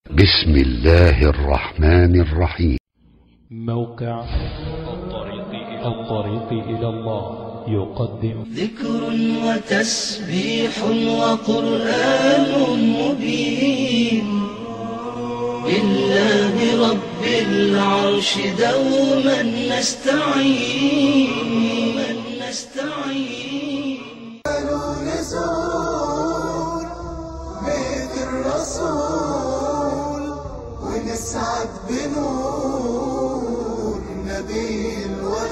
بسم الله الرحمن الرحيم موقع الطريق إلى, الطريق إلى الله يقدم ذكر وتسبيح وقرآن مبين لله رب العرش دوما نستعين نستعين نزور بيت الرسول ونسعد بنور نبي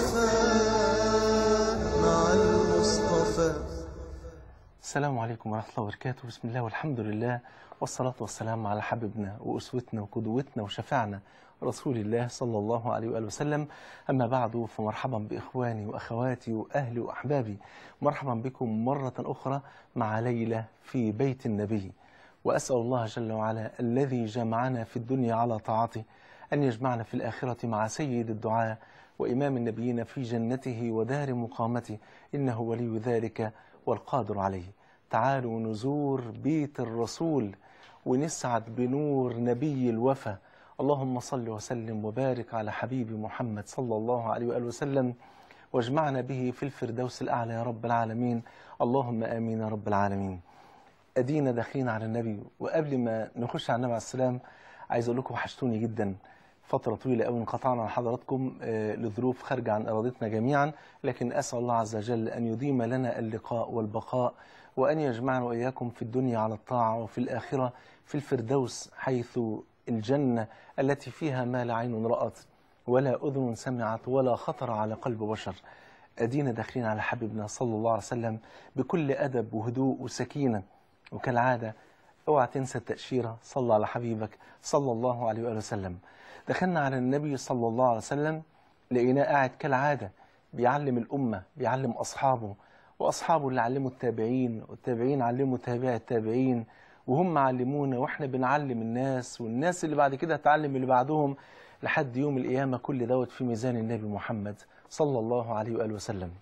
الوفاء مع المصطفى السلام عليكم ورحمة الله وبركاته بسم الله والحمد لله والصلاة والسلام على حبيبنا وأسوتنا وقدوتنا وشفعنا رسول الله صلى الله عليه وآله وسلم أما بعد فمرحبا بإخواني وأخواتي وأهلي وأحبابي مرحبا بكم مرة أخرى مع ليلة في بيت النبي وأسأل الله جل وعلا الذي جمعنا في الدنيا على طاعته أن يجمعنا في الآخرة مع سيد الدعاء وإمام النبيين في جنته ودار مقامته إنه ولي ذلك والقادر عليه تعالوا نزور بيت الرسول ونسعد بنور نبي الوفا اللهم صل وسلم وبارك على حبيب محمد صلى الله عليه وآله وسلم واجمعنا به في الفردوس الأعلى يا رب العالمين اللهم آمين يا رب العالمين أدينا داخلين على النبي وقبل ما نخش على النبي عليه السلام عايز أقول لكم وحشتوني جدا فترة طويلة قوي انقطعنا عن حضراتكم آه، لظروف خارجة عن إرادتنا جميعا لكن أسأل الله عز وجل أن يديم لنا اللقاء والبقاء وأن يجمعنا وإياكم في الدنيا على الطاعة وفي الآخرة في الفردوس حيث الجنة التي فيها ما لا عين رأت ولا أذن سمعت ولا خطر على قلب بشر أدينا داخلين على حبيبنا صلى الله عليه وسلم بكل أدب وهدوء وسكينة وكالعادة اوعى تنسى التأشيرة صلى على حبيبك صلى الله عليه وآله وسلم دخلنا على النبي صلى الله عليه وسلم لقيناه قاعد كالعادة بيعلم الأمة بيعلم أصحابه وأصحابه اللي علموا التابعين والتابعين علموا تابع التابعين وهم علمونا وإحنا بنعلم الناس والناس اللي بعد كده هتعلم اللي بعدهم لحد يوم القيامة كل دوت في ميزان النبي محمد صلى الله عليه وآله وسلم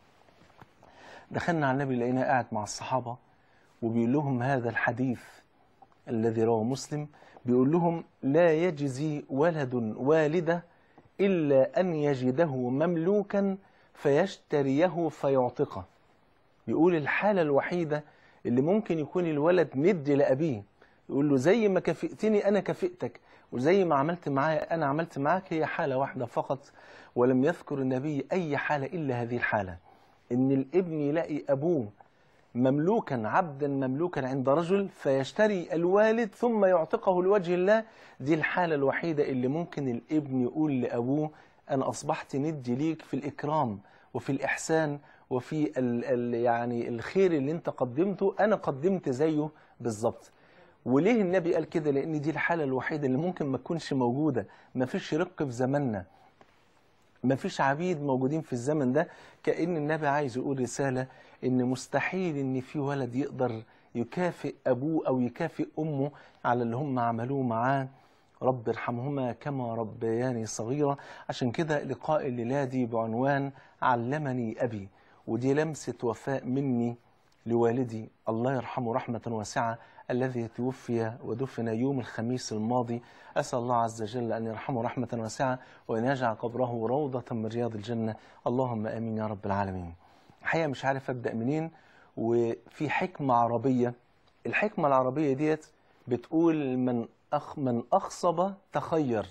دخلنا على النبي لقيناه قاعد مع الصحابة وبيقول لهم هذا الحديث الذي رواه مسلم بيقول لهم لا يجزي ولد والده إلا أن يجده مملوكا فيشتريه فيعتقه بيقول الحالة الوحيدة اللي ممكن يكون الولد ند لأبيه يقول له زي ما كافئتني أنا كافئتك وزي ما عملت معايا أنا عملت معاك هي حالة واحدة فقط ولم يذكر النبي أي حالة إلا هذه الحالة إن الابن يلاقي أبوه مملوكا عبدا مملوكا عند رجل فيشتري الوالد ثم يعتقه لوجه الله دي الحالة الوحيدة اللي ممكن الابن يقول لأبوه أنا أصبحت ندي ليك في الإكرام وفي الإحسان وفي ال ال يعني الخير اللي انت قدمته أنا قدمت زيه بالظبط وليه النبي قال كده لأن دي الحالة الوحيدة اللي ممكن ما تكونش موجودة ما فيش رق في زماننا ما فيش عبيد موجودين في الزمن ده كأن النبي عايز يقول رسالة إن مستحيل إن في ولد يقدر يكافئ أبوه أو يكافئ أمه على اللي هم عملوه معاه رب ارحمهما كما ربياني صغيرة عشان كده لقاء الليلة دي بعنوان علمني أبي ودي لمسة وفاء مني لوالدي الله يرحمه رحمة واسعة الذي توفي ودفن يوم الخميس الماضي أسأل الله عز وجل أن يرحمه رحمة واسعة وأن يجعل قبره روضة من رياض الجنة اللهم آمين يا رب العالمين الحقيقة مش عارف أبدأ منين وفي حكمة عربية الحكمة العربية ديت بتقول من أخ من أخصب تخير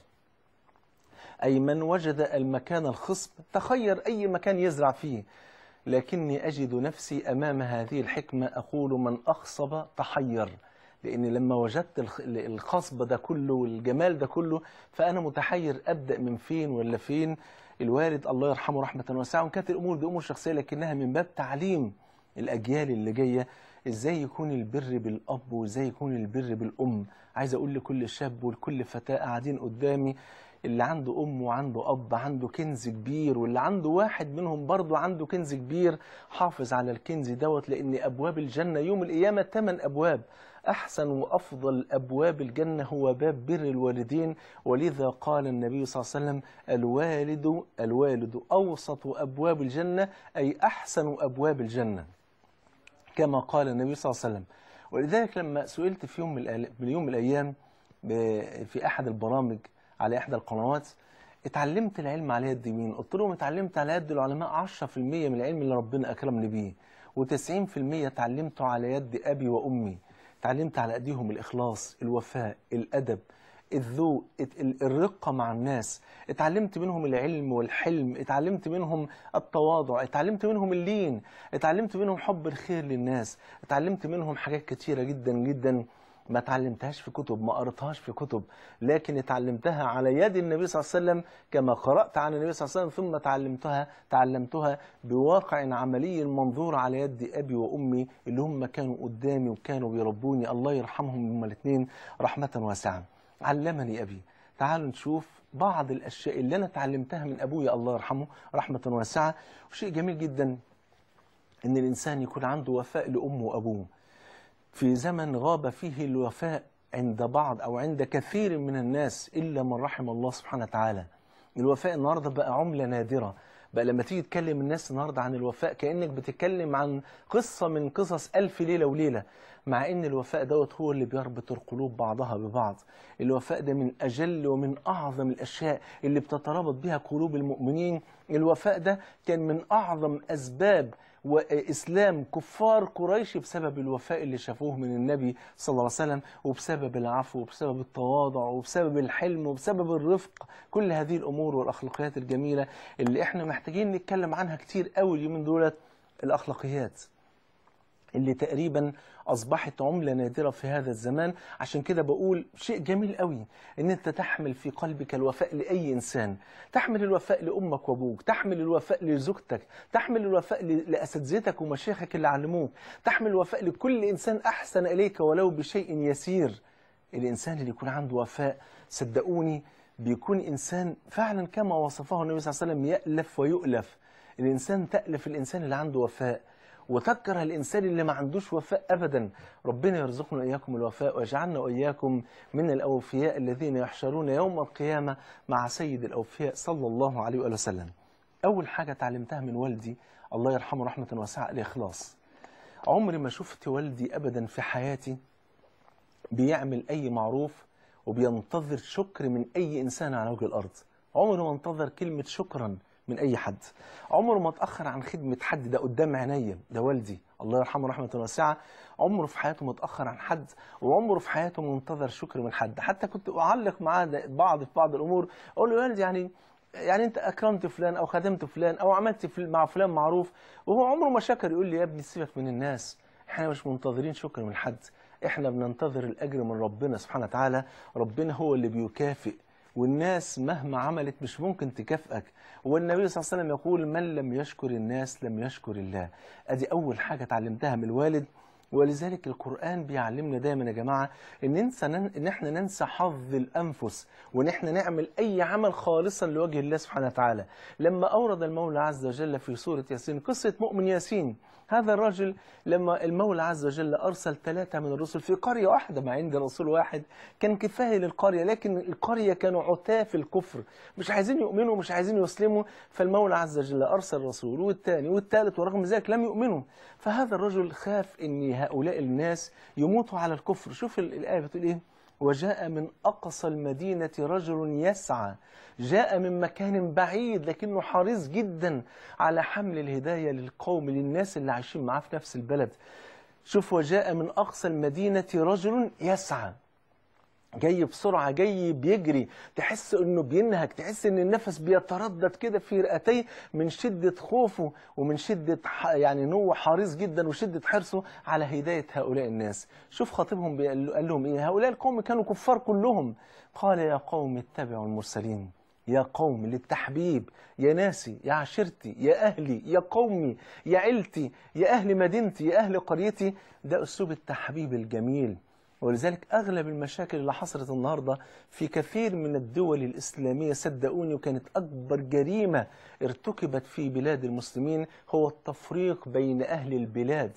أي من وجد المكان الخصب تخير أي مكان يزرع فيه لكني أجد نفسي أمام هذه الحكمة أقول من أخصب تحير لأن لما وجدت الخ- الخصب ده كله والجمال ده كله فأنا متحير أبدأ من فين ولا فين الوالد الله يرحمه رحمة واسعة وإن كانت الأمور دي أمور شخصية لكنها من باب تعليم الأجيال اللي جاية إزاي يكون البر بالأب وإزاي يكون البر بالأم عايز أقول لكل شاب ولكل فتاة قاعدين قدامي اللي عنده أم وعنده أب عنده كنز كبير واللي عنده واحد منهم برضه عنده كنز كبير حافظ على الكنز دوت لأن أبواب الجنة يوم القيامة ثمان أبواب أحسن وأفضل أبواب الجنة هو باب بر الوالدين ولذا قال النبي صلى الله عليه وسلم الوالد الوالد أوسط أبواب الجنة أي أحسن أبواب الجنة كما قال النبي صلى الله عليه وسلم ولذلك لما سئلت في يوم من الأل- من يوم من الأيام ب- في احد البرامج على احدى القنوات اتعلمت العلم على يد مين قلت لهم اتعلمت على يد العلماء 10% من العلم اللي ربنا اكرمني بيه و90% اتعلمته على يد ابي وامي اتعلمت على ايديهم الاخلاص الوفاء الادب الذوق ات- ال- الرقة مع الناس اتعلمت منهم العلم والحلم اتعلمت منهم التواضع اتعلمت منهم اللين اتعلمت منهم حب الخير للناس اتعلمت منهم حاجات كتيرة جدا جدا ما اتعلمتهاش في كتب ما قرأتهاش في كتب لكن اتعلمتها على يد النبي صلى الله عليه وسلم كما قرأت عن النبي صلى الله عليه وسلم ثم تعلمتها تعلمتها بواقع عملي منظور على يد أبي وأمي اللي هم كانوا قدامي وكانوا بيربوني الله يرحمهم هما الاثنين رحمة واسعة علمني أبي تعالوا نشوف بعض الأشياء اللي أنا تعلمتها من أبويا الله يرحمه رحمة واسعة وشيء جميل جدا إن الإنسان يكون عنده وفاء لأمه وأبوه في زمن غاب فيه الوفاء عند بعض أو عند كثير من الناس إلا من رحم الله سبحانه وتعالى الوفاء النهاردة بقى عملة نادرة بقى لما تيجي تكلم الناس النهاردة عن الوفاء كأنك بتتكلم عن قصة من قصص ألف ليلة وليلة مع إن الوفاء دوت هو اللي بيربط القلوب بعضها ببعض الوفاء ده من أجل ومن أعظم الأشياء اللي بتترابط بها قلوب المؤمنين الوفاء ده كان من أعظم أسباب وإسلام كفار قريش بسبب الوفاء اللي شافوه من النبي صلى الله عليه وسلم وبسبب العفو وبسبب التواضع وبسبب الحلم وبسبب الرفق كل هذه الأمور والأخلاقيات الجميلة اللي احنا محتاجين نتكلم عنها كتير قوي اليومين دولت الأخلاقيات اللي تقريبا أصبحت عملة نادرة في هذا الزمان عشان كده بقول شيء جميل قوي إن أنت تحمل في قلبك الوفاء لأي إنسان تحمل الوفاء لأمك وأبوك تحمل الوفاء لزوجتك تحمل الوفاء ل- لأساتذتك ومشايخك اللي علموك تحمل الوفاء لكل إنسان أحسن إليك ولو بشيء يسير الإنسان اللي يكون عنده وفاء صدقوني بيكون إنسان فعلا كما وصفه النبي صلى الله عليه وسلم يألف ويؤلف الإنسان تألف الإنسان اللي عنده وفاء وتكره الإنسان اللي ما عندوش وفاء أبدا ربنا يرزقنا إياكم الوفاء ويجعلنا وإياكم من الأوفياء الذين يحشرون يوم القيامة مع سيد الأوفياء صلى الله عليه وآله وسلم أول حاجة تعلمتها من والدي الله يرحمه رحمة واسعة الإخلاص عمري ما شفت والدي أبدا في حياتي بيعمل أي معروف وبينتظر شكر من أي إنسان على وجه الأرض عمره ما انتظر كلمة شكرا من أي حد عمره ما اتأخر عن خدمة حد ده قدام عينيا ده والدي الله يرحمه رحمة واسعة عمره في حياته ما اتأخر عن حد وعمره في حياته ما انتظر شكر من حد حتى كنت أعلق معاه ده- بعض في بعض الأمور أقول له يا والدي يعني يعني انت اكرمت فلان او خدمت فلان او عملت فل- مع فلان معروف وهو عمره ما شكر يقول لي يا ابني سيبك من الناس احنا مش منتظرين شكر من حد احنا بننتظر الاجر من ربنا سبحانه وتعالى ربنا هو اللي بيكافئ والناس مهما عملت مش ممكن تكافئك والنبي صلى الله عليه وسلم يقول من لم يشكر الناس لم يشكر الله ادي اول حاجه اتعلمتها من الوالد ولذلك القرآن بيعلمنا دايما يا جماعة إن, ننسى ان احنا ننسى حظ الأنفس وإن احنا نعمل أي عمل خالصا لوجه الله سبحانه وتعالى لما أورد المولى عز وجل في سورة ياسين قصة مؤمن ياسين هذا الرجل لما المولى عز وجل أرسل ثلاثة من الرسل في قرية واحدة ما عند رسول واحد كان كفاية للقرية لكن القرية كانوا عتاة في الكفر مش عايزين يؤمنوا مش عايزين يسلموا فالمولى عز وجل أرسل رسول والثاني والثالث ورغم ذلك لم يؤمنوا فهذا الرجل خاف أن هؤلاء الناس يموتوا على الكفر شوف ال- الآية بتقول إيه وجاء من أقصى المدينة رجل يسعى جاء من مكان بعيد لكنه حريص جدا على حمل الهداية للقوم للناس اللي عايشين معاه في نفس البلد شوف وجاء من أقصى المدينة رجل يسعى جاي بسرعة جاي بيجري تحس انه بينهك تحس ان النفس بيتردد كده في رئتيه من شدة خوفه ومن شدة ح- يعني ان هو حريص جدا وشدة حرصه على هداية هؤلاء الناس شوف خطيبهم بيقال- قال لهم ايه هؤلاء القوم كانوا كفار كلهم قال يا قوم اتبعوا المرسلين يا قوم للتحبيب يا ناسي يا عشيرتي يا أهلي يا قومي يا عيلتي يا أهل مدينتي يا أهل قريتي ده أسلوب التحبيب الجميل ولذلك أغلب المشاكل اللي حصلت النهاردة في كثير من الدول الإسلامية صدقوني وكانت أكبر جريمة ارتكبت في بلاد المسلمين هو التفريق بين أهل البلاد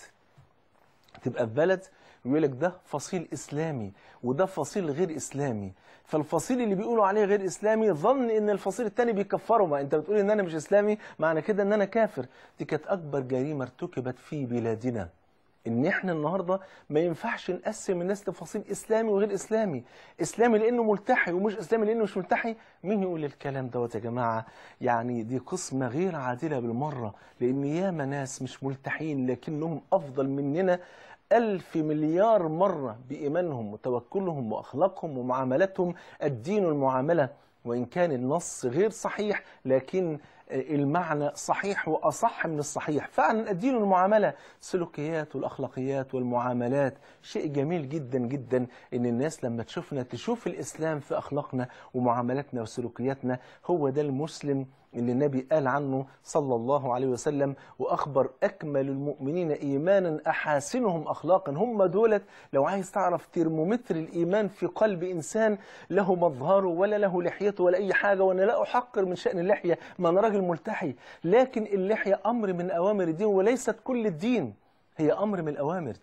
تبقى في بلد يقول لك ده فصيل اسلامي وده فصيل غير اسلامي فالفصيل اللي بيقولوا عليه غير اسلامي ظن ان الفصيل الثاني بيكفره ما انت بتقول ان انا مش اسلامي معنى كده ان انا كافر دي كانت اكبر جريمه ارتكبت في بلادنا ان احنا النهارده ما ينفعش نقسم الناس لفصيل اسلامي وغير اسلامي اسلامي لانه ملتحي ومش اسلامي لانه مش ملتحي مين يقول الكلام دوت يا جماعه يعني دي قسمه غير عادله بالمره لان ياما ناس مش ملتحين لكنهم افضل مننا ألف مليار مرة بإيمانهم وتوكلهم وأخلاقهم ومعاملتهم الدين المعاملة وإن كان النص غير صحيح لكن المعنى صحيح وأصح من الصحيح فعلا الدين المعاملة السلوكيات والأخلاقيات والمعاملات شيء جميل جدا جدا إن الناس لما تشوفنا تشوف الإسلام في أخلاقنا ومعاملاتنا وسلوكياتنا هو ده المسلم اللي النبي قال عنه صلى الله عليه وسلم وأخبر أكمل المؤمنين إيمانا أحاسنهم أخلاقا هم دولت لو عايز تعرف ترمومتر الإيمان في قلب إنسان له مظهره ولا له لحيته ولا أي حاجة وأنا لا أحقر من شأن اللحية ما أنا راجل ملتحي لكن اللحية أمر من أوامر الدين وليست كل الدين هي أمر من الأوامر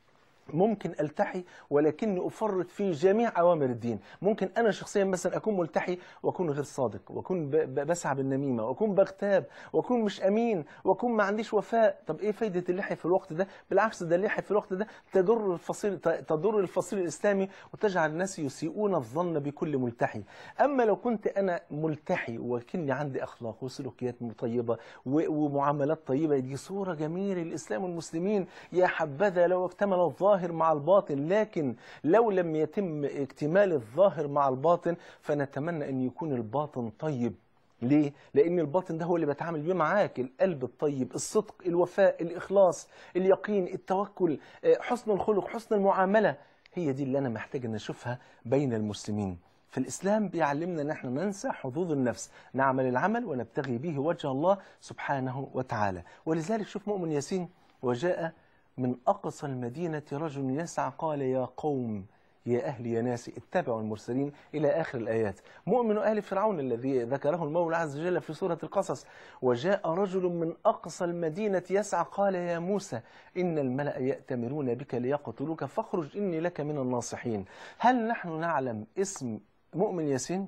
ممكن التحي ولكني افرط في جميع اوامر الدين ممكن انا شخصيا مثلا اكون ملتحي واكون غير صادق واكون ب- ب- بسعى بالنميمه واكون بغتاب واكون مش امين واكون ما عنديش وفاء طب ايه فايده اللحيه في الوقت ده بالعكس ده اللحيه في الوقت ده تضر الفصيل ت- تضر الفصيل الاسلامي وتجعل الناس يسيئون الظن بكل ملتحي اما لو كنت انا ملتحي ولكني عندي اخلاق وسلوكيات طيبه و- ومعاملات طيبه دي صوره جميله للاسلام والمسلمين يا حبذا لو اكتمل الظاهر مع الباطن لكن لو لم يتم اكتمال الظاهر مع الباطن فنتمنى ان يكون الباطن طيب ليه؟ لأن الباطن ده هو اللي بتعامل بيه معاك، القلب الطيب، الصدق، الوفاء، الإخلاص، اليقين، التوكل، آه، حسن الخلق، حسن المعاملة، هي دي اللي أنا محتاج أن أشوفها بين المسلمين. فالإسلام بيعلمنا أن احنا ننسى حظوظ النفس، نعمل العمل ونبتغي به وجه الله سبحانه وتعالى، ولذلك شوف مؤمن ياسين وجاء من أقصى المدينة رجل يسعى قال يا قوم يا أهل يا ناس اتبعوا المرسلين إلى آخر الآيات مؤمن آل فرعون الذي ذكره المولى عز وجل في سورة القصص وجاء رجل من أقصى المدينة يسعى قال يا موسى إن الملأ يأتمرون بك ليقتلوك فاخرج إني لك من الناصحين هل نحن نعلم اسم مؤمن ياسين؟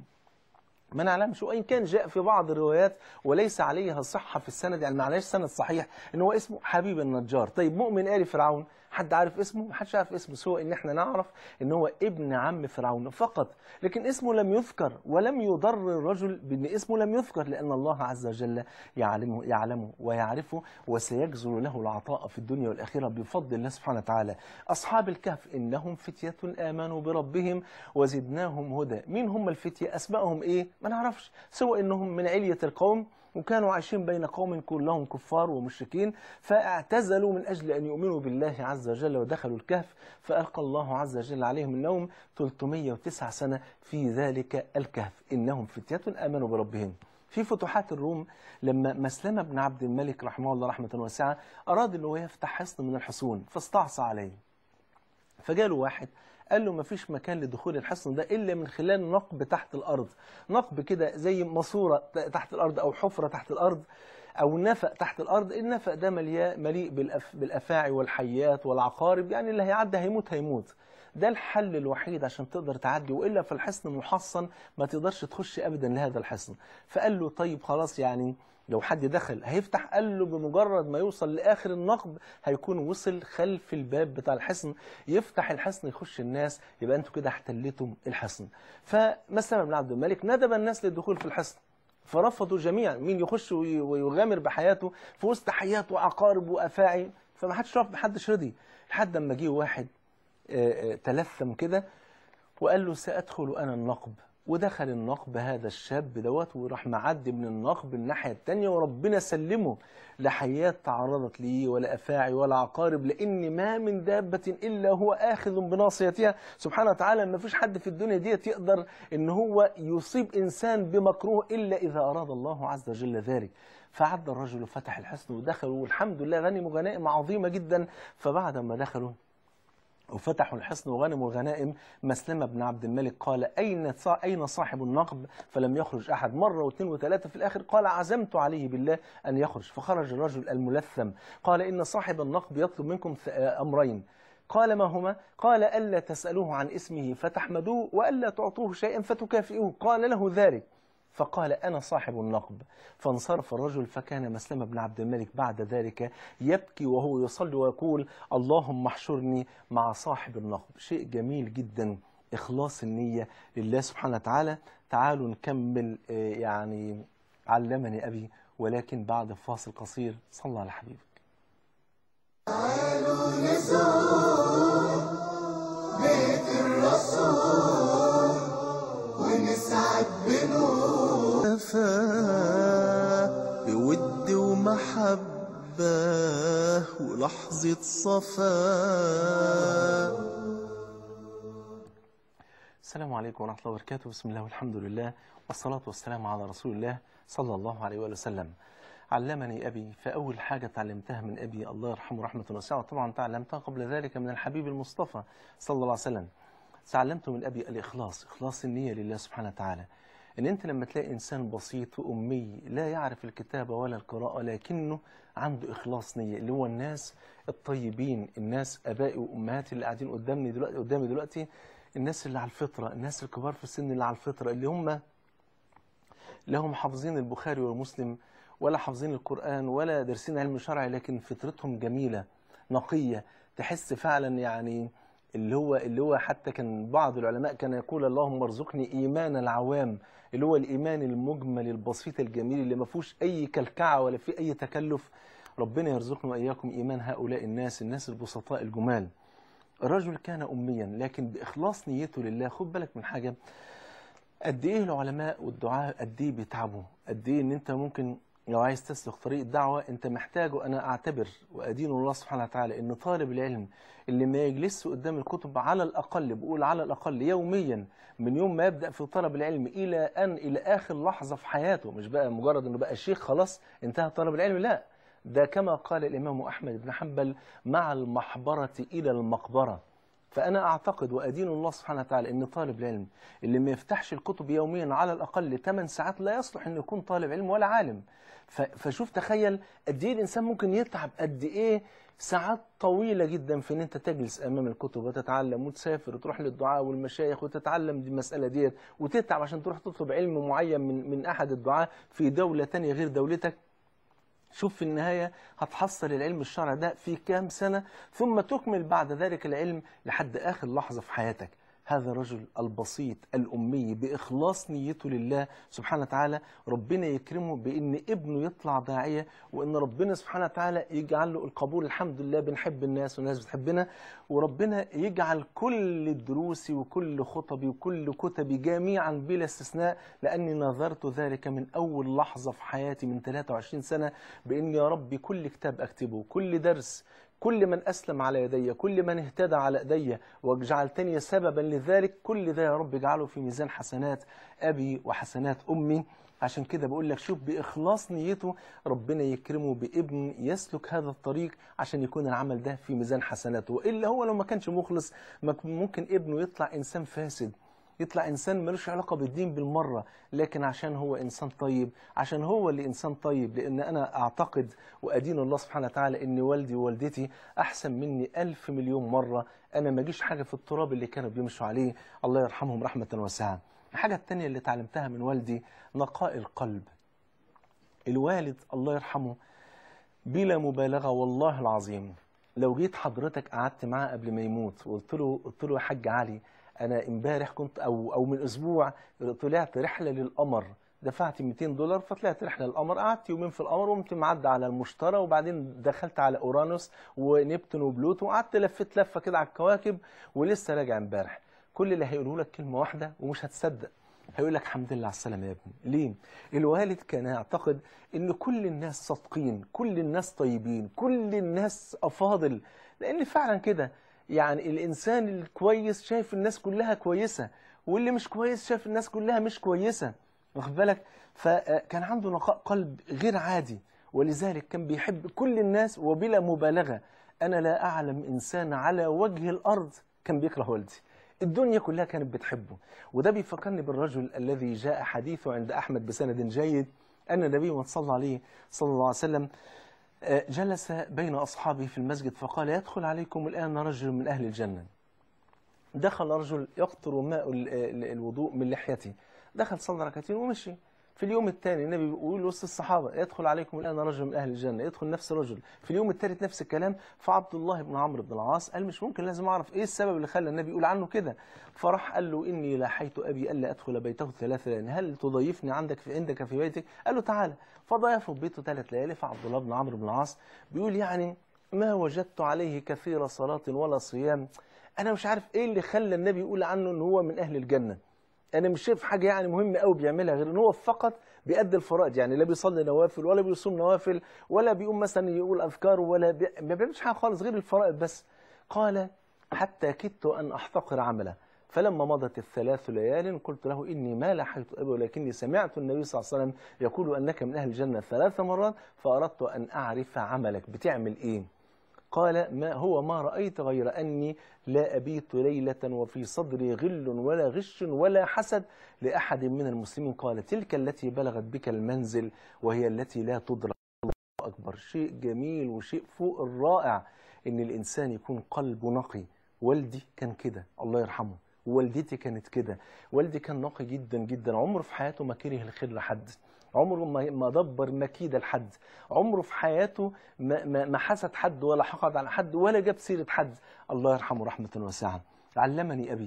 ما نعلمش وإن كان جاء في بعض الروايات وليس عليها صحة في السند يعني ما عليهاش سند صحيح إن هو اسمه حبيب النجار طيب مؤمن آل فرعون حد عارف اسمه؟ ما حدش عارف اسمه سوى إن إحنا نعرف إن هو ابن عم فرعون فقط لكن اسمه لم يذكر ولم يضر الرجل بأن اسمه لم يذكر لأن الله عز وجل يعلمه يعلمه ويعرفه وسيجزل له العطاء في الدنيا والآخرة بفضل الله سبحانه وتعالى أصحاب الكهف إنهم فتية آمنوا بربهم وزدناهم هدى مين هم الفتية أسمائهم إيه ما نعرفش سوى إنهم من علية القوم وكانوا عايشين بين قوم كلهم كفار ومشركين فاعتزلوا من أجل أن يؤمنوا بالله عز وجل ودخلوا الكهف فألقى الله عز وجل عليهم النوم 309 سنة في ذلك الكهف إنهم فتية آمنوا بربهم في فتوحات الروم لما مسلمة بن عبد الملك رحمه الله رحمة واسعة أراد أنه يفتح حصن من الحصون فاستعصى عليه فجاله واحد قال له مفيش مكان لدخول الحصن ده إلا من خلال نقب تحت الأرض نقب كده زي ماسورة تحت الأرض أو حفرة تحت الأرض أو نفق تحت الأرض النفق ده مليا مليء بالأف بالأفاعي والحيات والعقارب يعني اللي هيعدي هيموت هيموت ده الحل الوحيد عشان تقدر تعدي وإلا في الحصن محصن ما تقدرش تخش أبدا لهذا الحصن فقال له طيب خلاص يعني لو حد دخل هيفتح قال له بمجرد ما يوصل لآخر النقب هيكون وصل خلف الباب بتاع الحصن يفتح الحصن يخش الناس يبقى انتوا كده احتلتم الحصن فمسلم بن عبد الملك ندب الناس للدخول في الحصن فرفضوا جميعا مين يخش وي- ويغامر بحياته في وسط حيات وعقارب وافاعي فما حدش رفض ما حدش رضي لحد اما جه واحد آه، آه، تلثم كده وقال له سأدخل أنا النقب ودخل النقب هذا الشاب دوت وراح معدي من النقب الناحية التانية وربنا سلمه لحيات تعرضت ليه ولا أفاعي ولا عقارب لأن ما من دابة إلا هو آخذ بناصيتها سبحانه وتعالى ما فيش حد في الدنيا ديت يقدر إن هو يصيب إنسان بمكروه إلا إذا أراد الله عز وجل ذلك فعد الرجل وفتح الحصن ودخلوا والحمد لله غنموا غنائم عظيمة جدا فبعد ما دخلوا وفتحوا الحصن وغنموا الغنائم مسلمة بن عبد الملك قال أين صا- أين صاحب النقب فلم يخرج أحد مرة واثنين وثلاثة في الآخر قال عزمت عليه بالله أن يخرج فخرج الرجل الملثم قال إن صاحب النقب يطلب منكم ث- أمرين قال ما هما قال ألا تسألوه عن اسمه فتحمدوه وألا تعطوه شيئا فتكافئوه قال له ذلك فقال أنا صاحب النقب فانصرف الرجل فكان مسلم بن عبد الملك بعد ذلك يبكي وهو يصلي ويقول اللهم احشرني مع صاحب النقب شيء جميل جدا إخلاص النية لله سبحانه وتعالى تعالوا نكمل آه، يعني علمني أبي ولكن بعد فاصل قصير صلى على حبيبك بيت الرسول ونسعد بنور وفاء بود ومحبة ولحظة صفاء السلام عليكم ورحمة الله وبركاته بسم الله والحمد لله والصلاة والسلام على رسول الله صلى الله عليه وآله وسلم علمني أبي فأول حاجة تعلمتها من أبي الله يرحمه رحمة واسعة طبعا تعلمتها قبل ذلك من الحبيب المصطفى صلى الله عليه وسلم تعلمت من أبي الإخلاص إخلاص النية لله سبحانه وتعالى إن أنت لما تلاقي إنسان بسيط وأمي لا يعرف الكتابة ولا القراءة لكنه عنده إخلاص نية اللي هو الناس الطيبين الناس أبائي وأمهاتي اللي قاعدين قدامي دلوقتي قدامي دلوقتي الناس اللي على الفطرة الناس الكبار في السن اللي على الفطرة اللي هم لا هم حافظين البخاري ومسلم ولا حافظين القرآن ولا دارسين علم شرعي لكن فطرتهم جميلة نقية تحس فعلا يعني اللي هو اللي هو حتى كان بعض العلماء كان يقول اللهم ارزقني ايمان العوام اللي هو الايمان المجمل البسيط الجميل اللي ما فيهوش اي كلكعه ولا فيه اي تكلف ربنا يرزقنا واياكم ايمان هؤلاء الناس الناس البسطاء الجمال الرجل كان اميا لكن باخلاص نيته لله خد بالك من حاجه قد ايه العلماء والدعاء قد ايه بيتعبوا قد ايه ان انت ممكن لو عايز تسلك طريق الدعوة انت محتاجه انا اعتبر وادين الله سبحانه وتعالى ان طالب العلم اللي ما يجلسش قدام الكتب على الاقل بقول على الاقل يوميا من يوم ما يبدا في طلب العلم الى ان الى اخر لحظة في حياته مش بقى مجرد انه بقى شيخ خلاص انتهى طلب العلم لا ده كما قال الامام احمد بن حنبل مع المحبرة الى المقبرة فأنا أعتقد وأدين الله سبحانه وتعالى أن طالب العلم اللي ما يفتحش الكتب يوميا على الأقل 8 ساعات لا يصلح أنه يكون طالب علم ولا عالم ف- فشوف تخيل قد إيه الإنسان ممكن يتعب قد إيه ساعات طويلة جدا في أن أنت تجلس أمام الكتب وتتعلم وتسافر وتروح للدعاء والمشايخ وتتعلم دي المسألة ديت وتتعب عشان تروح تطلب علم معين من من أحد الدعاء في دولة تانية غير دولتك شوف في النهاية هتحصل العلم الشرعي ده في كام سنة ثم تكمل بعد ذلك العلم لحد آخر لحظة في حياتك هذا الرجل البسيط الأمي بإخلاص نيته لله سبحانه وتعالى ربنا يكرمه بأن ابنه يطلع داعية وأن ربنا سبحانه وتعالى يجعل له القبول الحمد لله بنحب الناس والناس بتحبنا وربنا يجعل كل دروسي وكل خطبي وكل كتبي جميعا بلا استثناء لأني نظرت ذلك من أول لحظة في حياتي من 23 سنة بأن يا ربي كل كتاب أكتبه كل درس كل من أسلم على يدي كل من اهتدى على يدي وجعلتني سببا لذلك كل ده يا رب اجعله في ميزان حسنات أبي وحسنات أمي عشان كده بقول لك شوف بإخلاص نيته ربنا يكرمه بابن يسلك هذا الطريق عشان يكون العمل ده في ميزان حسناته وإلا هو لو ما كانش مخلص ما- ممكن ابنه يطلع إنسان فاسد يطلع إنسان ملوش علاقة بالدين بالمرة لكن عشان هو إنسان طيب عشان هو اللي إنسان طيب لأن أنا أعتقد وأدين الله سبحانه وتعالى إن والدي ووالدتي أحسن مني ألف مليون مرة أنا ما جيش حاجة في التراب اللي كانوا بيمشوا عليه الله يرحمهم رحمة واسعة الحاجة التانية اللي تعلمتها من والدي نقاء القلب الوالد الله يرحمه بلا مبالغة والله العظيم لو جيت حضرتك قعدت معاه قبل ما يموت وقلت له قلت له يا حاج علي انا امبارح كنت او او من اسبوع طلعت رحله للقمر دفعت 200 دولار فطلعت رحله للقمر قعدت يومين في القمر وقمت معدي على المشتري وبعدين دخلت على اورانوس ونبتون وبلوتو وقعدت لفيت لفه كده على الكواكب ولسه راجع امبارح كل اللي هيقوله لك كلمه واحده ومش هتصدق هيقول لك الحمد لله على السلامه يا ابني ليه الوالد كان يعتقد ان كل الناس صادقين كل الناس طيبين كل الناس افاضل لان فعلا كده يعني الانسان الكويس شايف الناس كلها كويسه واللي مش كويس شايف الناس كلها مش كويسه واخد بالك فكان عنده نقاء قلب غير عادي ولذلك كان بيحب كل الناس وبلا مبالغه انا لا اعلم انسان على وجه الارض كان بيكره والدي الدنيا كلها كانت بتحبه وده بيفكرني بالرجل الذي جاء حديثه عند أحمد بسند جيد أن النبي صلى عليه صلى الله عليه وسلم آه، جلس بين أصحابه في المسجد فقال يدخل عليكم الآن رجل من أهل الجنة دخل رجل يقطر ماء ال- ال- الوضوء من لحيته دخل صلى ركعتين ومشي في اليوم الثاني النبي بيقول وسط الصحابه يدخل عليكم الان رجل من اهل الجنه يدخل نفس الرجل في اليوم الثالث نفس الكلام فعبد الله بن عمرو بن العاص قال مش ممكن لازم اعرف ايه السبب اللي خلى النبي يقول عنه كده فراح قال له اني لاحيت ابي الا ادخل بيته ثلاث ليالي هل تضيفني عندك في عندك في بيتك قال له تعالى فضيفه في بيته ثلاث ليالي فعبد الله بن عمرو بن العاص بيقول يعني ما وجدت عليه كثير صلاه ولا صيام انا مش عارف ايه اللي خلى النبي يقول عنه ان هو من اهل الجنه انا مش شايف حاجه يعني مهمه قوي بيعملها غير ان هو فقط بيأدي الفرائض يعني لا بيصلي نوافل ولا بيصوم نوافل ولا بيقوم مثلا يقول اذكار ولا بي... ما بيعملش حاجه خالص غير الفرائض بس قال حتى كدت ان احتقر عمله فلما مضت الثلاث ليال قلت له اني ما لحيت ابي ولكني سمعت النبي صلى الله عليه وسلم يقول انك من اهل الجنه ثلاث مرات فاردت ان اعرف عملك بتعمل ايه قال ما هو ما رأيت غير أني لا أبيت ليلة وفي صدري غل ولا غش ولا حسد لأحد من المسلمين قال تلك التي بلغت بك المنزل وهي التي لا تدرك الله أكبر شيء جميل وشيء فوق الرائع إن الإنسان يكون قلبه نقي والدي كان كده الله يرحمه والدتي كانت كده والدي كان نقي جدا جدا عمره في حياته ما كره الخير لحد عمره ما ما دبر مكيده لحد عمره في حياته ما, ما, ما حسد حد ولا حقد على حد ولا جاب سيره حد الله يرحمه رحمه واسعه علمني ابي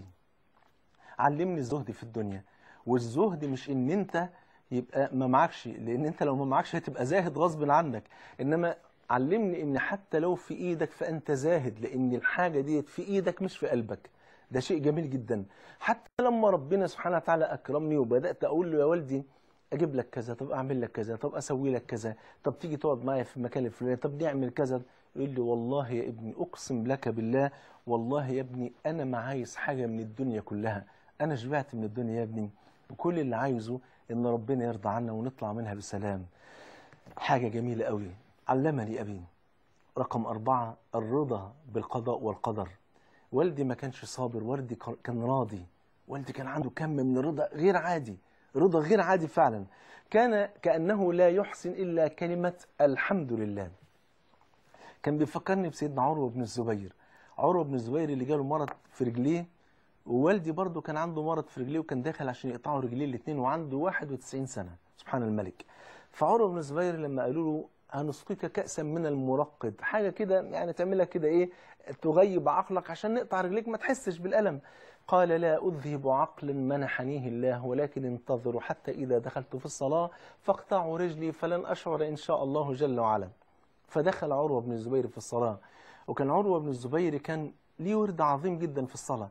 علمني الزهد في الدنيا والزهد مش ان انت يبقى ما معكش لان انت لو ما معكش هتبقى زاهد غصب عنك انما علمني ان حتى لو في ايدك فانت زاهد لان الحاجه ديت في ايدك مش في قلبك ده شيء جميل جدا حتى لما ربنا سبحانه وتعالى اكرمني وبدات اقول له يا والدي اجيب لك كذا طب اعمل لك كذا طب اسوي لك كذا طب تيجي تقعد معايا في المكان الفلاني طب نعمل كذا يقول لي والله يا ابني اقسم لك بالله والله يا ابني انا ما عايز حاجه من الدنيا كلها انا شبعت من الدنيا يا ابني وكل اللي عايزه ان ربنا يرضى عنا ونطلع منها بسلام حاجه جميله قوي علمني ابي رقم أربعة الرضا بالقضاء والقدر والدي ما كانش صابر والدي كان راضي والدي كان عنده كم من الرضا غير عادي رضا غير عادي فعلا كان كأنه لا يحسن إلا كلمة الحمد لله كان بيفكرني بسيدنا عروة بن الزبير عروة بن الزبير اللي جاله مرض في رجليه ووالدي برضه كان عنده مرض في رجليه وكان داخل عشان يقطعوا رجليه الاثنين وعنده 91 سنة سبحان الملك فعروة بن الزبير لما قالوا له هنسقيك كأسا من المرقد حاجة كده يعني تعملها كده ايه تغيب عقلك عشان نقطع رجليك ما تحسش بالألم قال لا أذهب عقلا منحنيه الله ولكن انتظروا حتى إذا دخلت في الصلاة فاقطعوا رجلي فلن أشعر إن شاء الله جل وعلا فدخل عروة بن الزبير في الصلاة وكان عروة بن الزبير كان ليه ورد عظيم جدا في الصلاة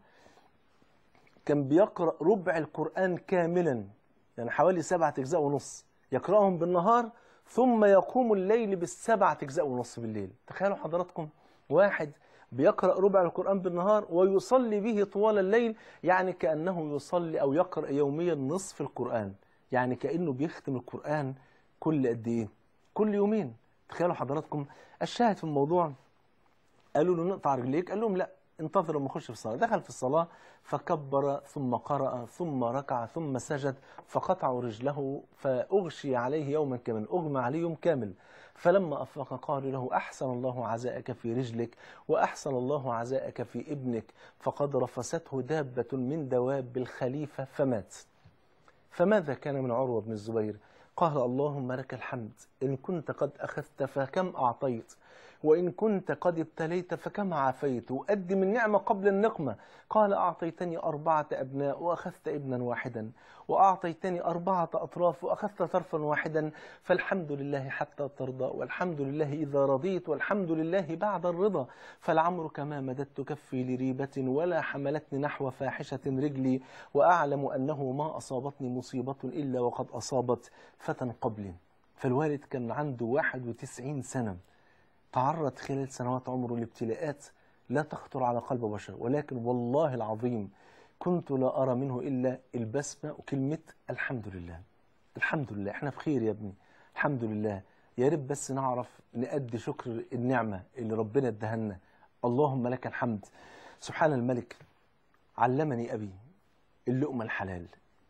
كان بيقرأ ربع القرآن كاملا يعني حوالي سبعة أجزاء ونص يقرأهم بالنهار ثم يقوم الليل بالسبعة أجزاء ونص بالليل تخيلوا حضراتكم واحد بيقرأ ربع القرآن بالنهار ويصلي به طوال الليل يعني كأنه يصلي أو يقرأ يوميا نصف القرآن يعني كأنه بيختم القرآن كل قد إيه كل يومين تخيلوا حضراتكم الشاهد في الموضوع قالوا له نقطع رجليك قال لهم لا انتظروا ما اخش في الصلاه دخل في الصلاه فكبر ثم قرأ ثم ركع ثم سجد فقطعوا رجله فأغشي عليه يوما كامل أغمى عليه يوم كامل فلما أفاق قالوا له أحسن الله عزاءك في رجلك وأحسن الله عزاءك في ابنك فقد رفسته دابة من دواب الخليفة فمات فماذا كان من عروة بن الزبير قال اللهم لك الحمد إن كنت قد أخذت فكم أعطيت وإن كنت قد ابتليت فكم عافيت وأد من نعمة قبل النقمة قال أعطيتني أربعة أبناء وأخذت ابنا واحدا وأعطيتني أربعة أطراف وأخذت طرفا واحدا فالحمد لله حتى ترضى والحمد لله إذا رضيت والحمد لله بعد الرضا فالعمرك ما مددت كفي لريبة ولا حملتني نحو فاحشة رجلي وأعلم أنه ما أصابتني مصيبة إلا وقد أصابت فتى قبلي فالوالد كان عنده 91 سنة تعرض خلال سنوات عمره لابتلاءات لا تخطر على قلب بشر ولكن والله العظيم كنت لا أرى منه إلا البسمة وكلمة الحمد لله الحمد لله احنا بخير يا ابني الحمد لله يا رب بس نعرف نأدي شكر النعمة اللي ربنا ادهنا اللهم لك الحمد سبحان الملك علمني أبي اللقمة الحلال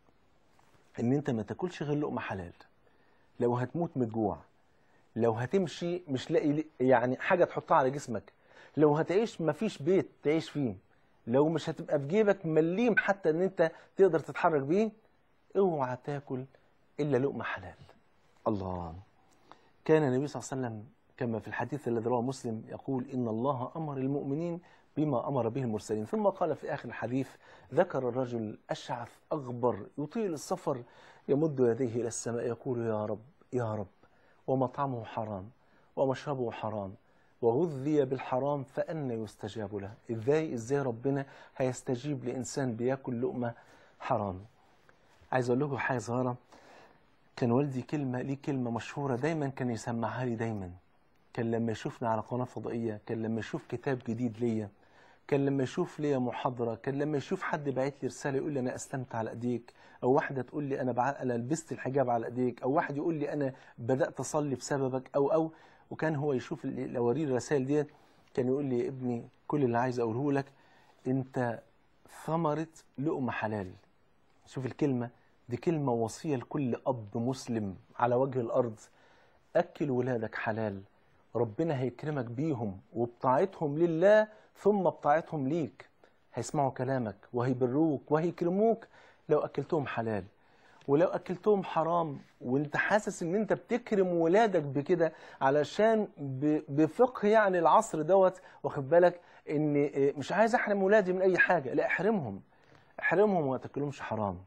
ان انت ما تاكلش غير لقمة حلال لو هتموت من الجوع لو هتمشي مش لاقي يعني حاجة تحطها على جسمك لو هتعيش مفيش بيت تعيش فيه لو مش هتبقى في جيبك مليم حتى ان انت تقدر تتحرك بيه اوعى تاكل إلا لقمة حلال الله كان النبي صلى الله عليه وسلم كما في الحديث الذي رواه مسلم يقول إن الله أمر المؤمنين بما أمر به المرسلين ثم قال في آخر الحديث ذكر الرجل أشعث أغبر يطيل السفر يمد يديه إلى السماء يقول يا رب يا رب ومطعمه حرام ومشربه حرام وغذي بالحرام فأنا يستجاب له إزاي إزاي ربنا هيستجيب لإنسان بياكل لقمة حرام عايز أقول لكم حاجة صغيرة كان والدي كلمة ليه كلمة مشهورة دايما كان يسمعها لي دايما كان لما يشوفني على قناة فضائية كان لما يشوف كتاب جديد ليا كان لما يشوف ليا محاضرة كان لما يشوف حد باعت لي رسالة يقول لي أنا أسلمت على إيديك أو واحدة تقول لي أنا بع... أنا لبست الحجاب على إيديك أو واحد يقول لي أنا بدأت أصلي بسببك أو أو وكان هو يشوف ال- لو أوريه الرسائل ديت كان يقول لي يا ابني كل اللي عايز أقوله لك أنت ثمرة لقمة حلال شوف الكلمة دي كلمة وصية لكل أب مسلم على وجه الأرض أكل ولادك حلال ربنا هيكرمك بيهم وبطاعتهم لله ثم بطاعتهم ليك هيسمعوا كلامك وهيبروك وهيكرموك لو أكلتهم حلال ولو أكلتهم حرام وانت حاسس ان انت بتكرم ولادك بكده علشان ب- بفقه يعني العصر دوت واخد بالك ان إيه، مش عايز احرم ولادي من اي حاجة لا احرمهم احرمهم وما تاكلهمش حرام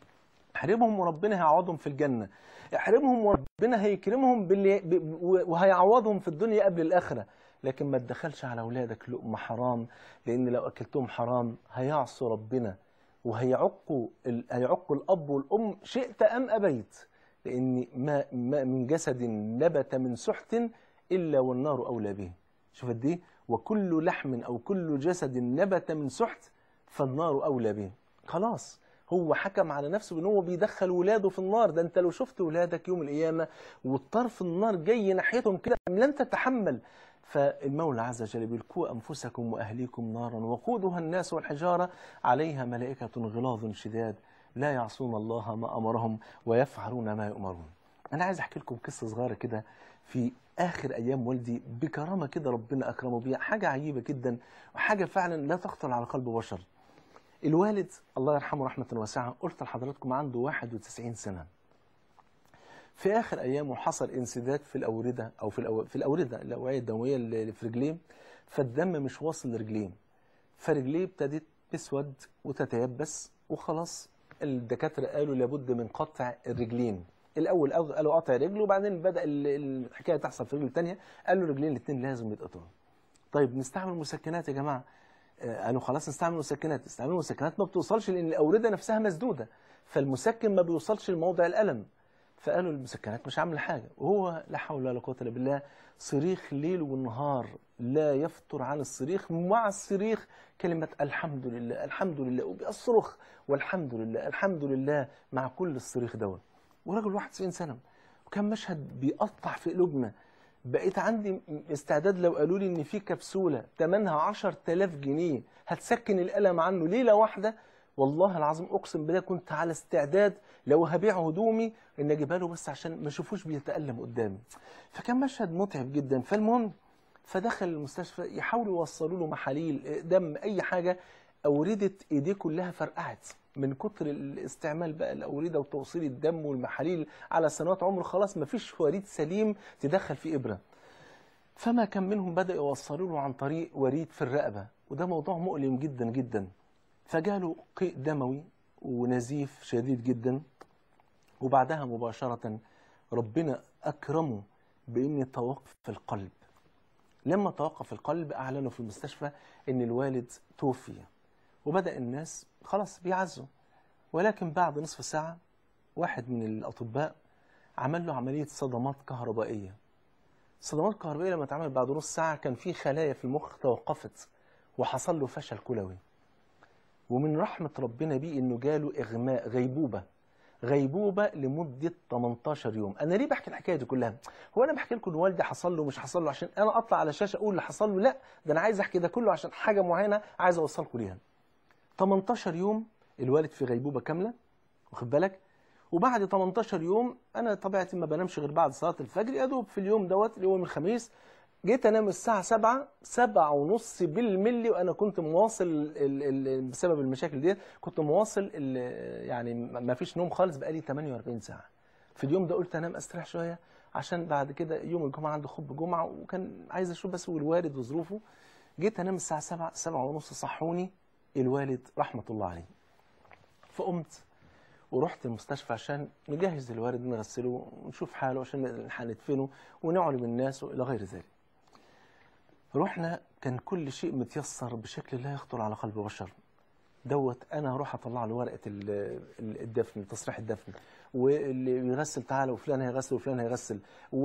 احرمهم وربنا هيعوضهم في الجنة احرمهم وربنا هيكرمهم باللي ب- وهيعوضهم في الدنيا قبل الآخرة لكن ما تدخلش على أولادك لقمة حرام لأن لو أكلتهم حرام هيعصوا ربنا وهيعقوا ال- هيعقوا الأب والأم شئت أم أبيت لأن ما, ما من جسد نبت من سحت إلا والنار أولى به شوف قد ايه وكل لحم أو كل جسد نبت من سحت فالنار أولى به خلاص هو حكم على نفسه بان هو بيدخل ولاده في النار ده انت لو شفت ولادك يوم القيامه والطرف النار جاي ناحيتهم كده لن تتحمل فالمولى عز وجل بيقول قوا انفسكم واهليكم نارا وقودها الناس والحجاره عليها ملائكه غلاظ شداد لا يعصون الله ما امرهم ويفعلون ما يؤمرون. انا عايز احكي لكم قصه صغيره كده في اخر ايام والدي بكرامه كده ربنا اكرمه بيها حاجه عجيبه جدا وحاجه فعلا لا تخطر على قلب بشر. الوالد الله يرحمه رحمة واسعة قلت لحضراتكم عنده 91 سنة في آخر أيامه حصل انسداد في الأوردة أو في, الأو... في الأوردة الأوعية الدموية اللي في رجليه فالدم مش واصل لرجليه فرجليه ابتدت تسود وتتيبس وخلاص الدكاترة قالوا لابد من قطع الرجلين الأول أو- قالوا قطع رجل وبعدين بدأ ال- الحكاية تحصل في الرجل الثانية قالوا الرجلين الاثنين لازم يتقطعوا طيب نستعمل مسكنات يا جماعة آه، قالوا خلاص نستعمل مسكنات استعمال المسكنات ما بتوصلش لان الاورده نفسها مسدوده فالمسكن ما بيوصلش لموضع الالم فقالوا المسكنات مش عامله حاجه وهو لا حول ولا قوه الا بالله صريخ ليل ونهار لا يفتر عن الصريخ مع الصريخ كلمه الحمد لله الحمد لله وبيصرخ والحمد لله الحمد لله مع كل الصريخ دوت وراجل 91 سنه وكان مشهد بيقطع في قلوبنا بقيت عندي استعداد لو قالوا لي ان في كبسوله ثمنها 10000 جنيه هتسكن الالم عنه ليله واحده والله العظيم اقسم بالله كنت على استعداد لو هبيع هدومي ان اجيبها له بس عشان ما اشوفوش بيتالم قدامي فكان مشهد متعب جدا فالمهم فدخل المستشفى يحاولوا يوصلوا له محاليل دم اي حاجه اورده ايديه كلها فرقعت من كتر الاستعمال بقى الاورده وتوصيل الدم والمحاليل على سنوات عمره خلاص ما فيش وريد سليم تدخل فيه ابره فما كان منهم بدأ يوصلوا له عن طريق وريد في الرقبة وده موضوع مؤلم جدا جدا فجاله قيء دموي ونزيف شديد جدا وبعدها مباشرة ربنا أكرمه بأن توقف القلب لما توقف القلب أعلنوا في المستشفى أن الوالد توفي وبدأ الناس خلاص بيعزوا ولكن بعد نصف ساعة واحد من الأطباء عمل له عملية صدمات كهربائية صدمات كهربائية لما اتعملت بعد نص ساعة كان في خلايا في المخ توقفت وحصل له فشل كلوي ومن رحمة ربنا بيه انه جاله اغماء غيبوبة غيبوبة لمدة 18 يوم انا ليه بحكي الحكاية دي كلها هو انا بحكي لكم ان والدي حصل له مش حصل له عشان انا اطلع على الشاشة اقول اللي حصل له لا ده انا عايز احكي ده كله عشان حاجة معينة عايز اوصلكم ليها 18 يوم الوالد في غيبوبة كاملة واخد بالك وبعد 18 يوم انا طبيعتي ما بنامش غير بعد صلاه الفجر يا دوب في اليوم دوت يوم الخميس جيت انام الساعه 7 7 ونص بالملي وانا كنت مواصل ال ال بسبب المشاكل ديت كنت مواصل ال يعني ما فيش نوم خالص بقالي 48 ساعه في اليوم ده قلت انام استريح شويه عشان بعد كده يوم الجمعه عندي خطبه جمعه وكان عايز اشوف بس الوالد وظروفه جيت انام الساعه 7 7 ونص صحوني الوالد رحمه الله عليه فقمت ورحت المستشفى عشان نجهز الوالد نغسله ونشوف حاله عشان هندفنه ونعلم الناس والى غير ذلك رحنا كان كل شيء متيسر بشكل لا يخطر على قلب بشر دوت انا هروح اطلع له ورقه ال- ال- الدفن تصريح الدفن واللي يغسل تعالى وفلان هيغسل وفلان هيغسل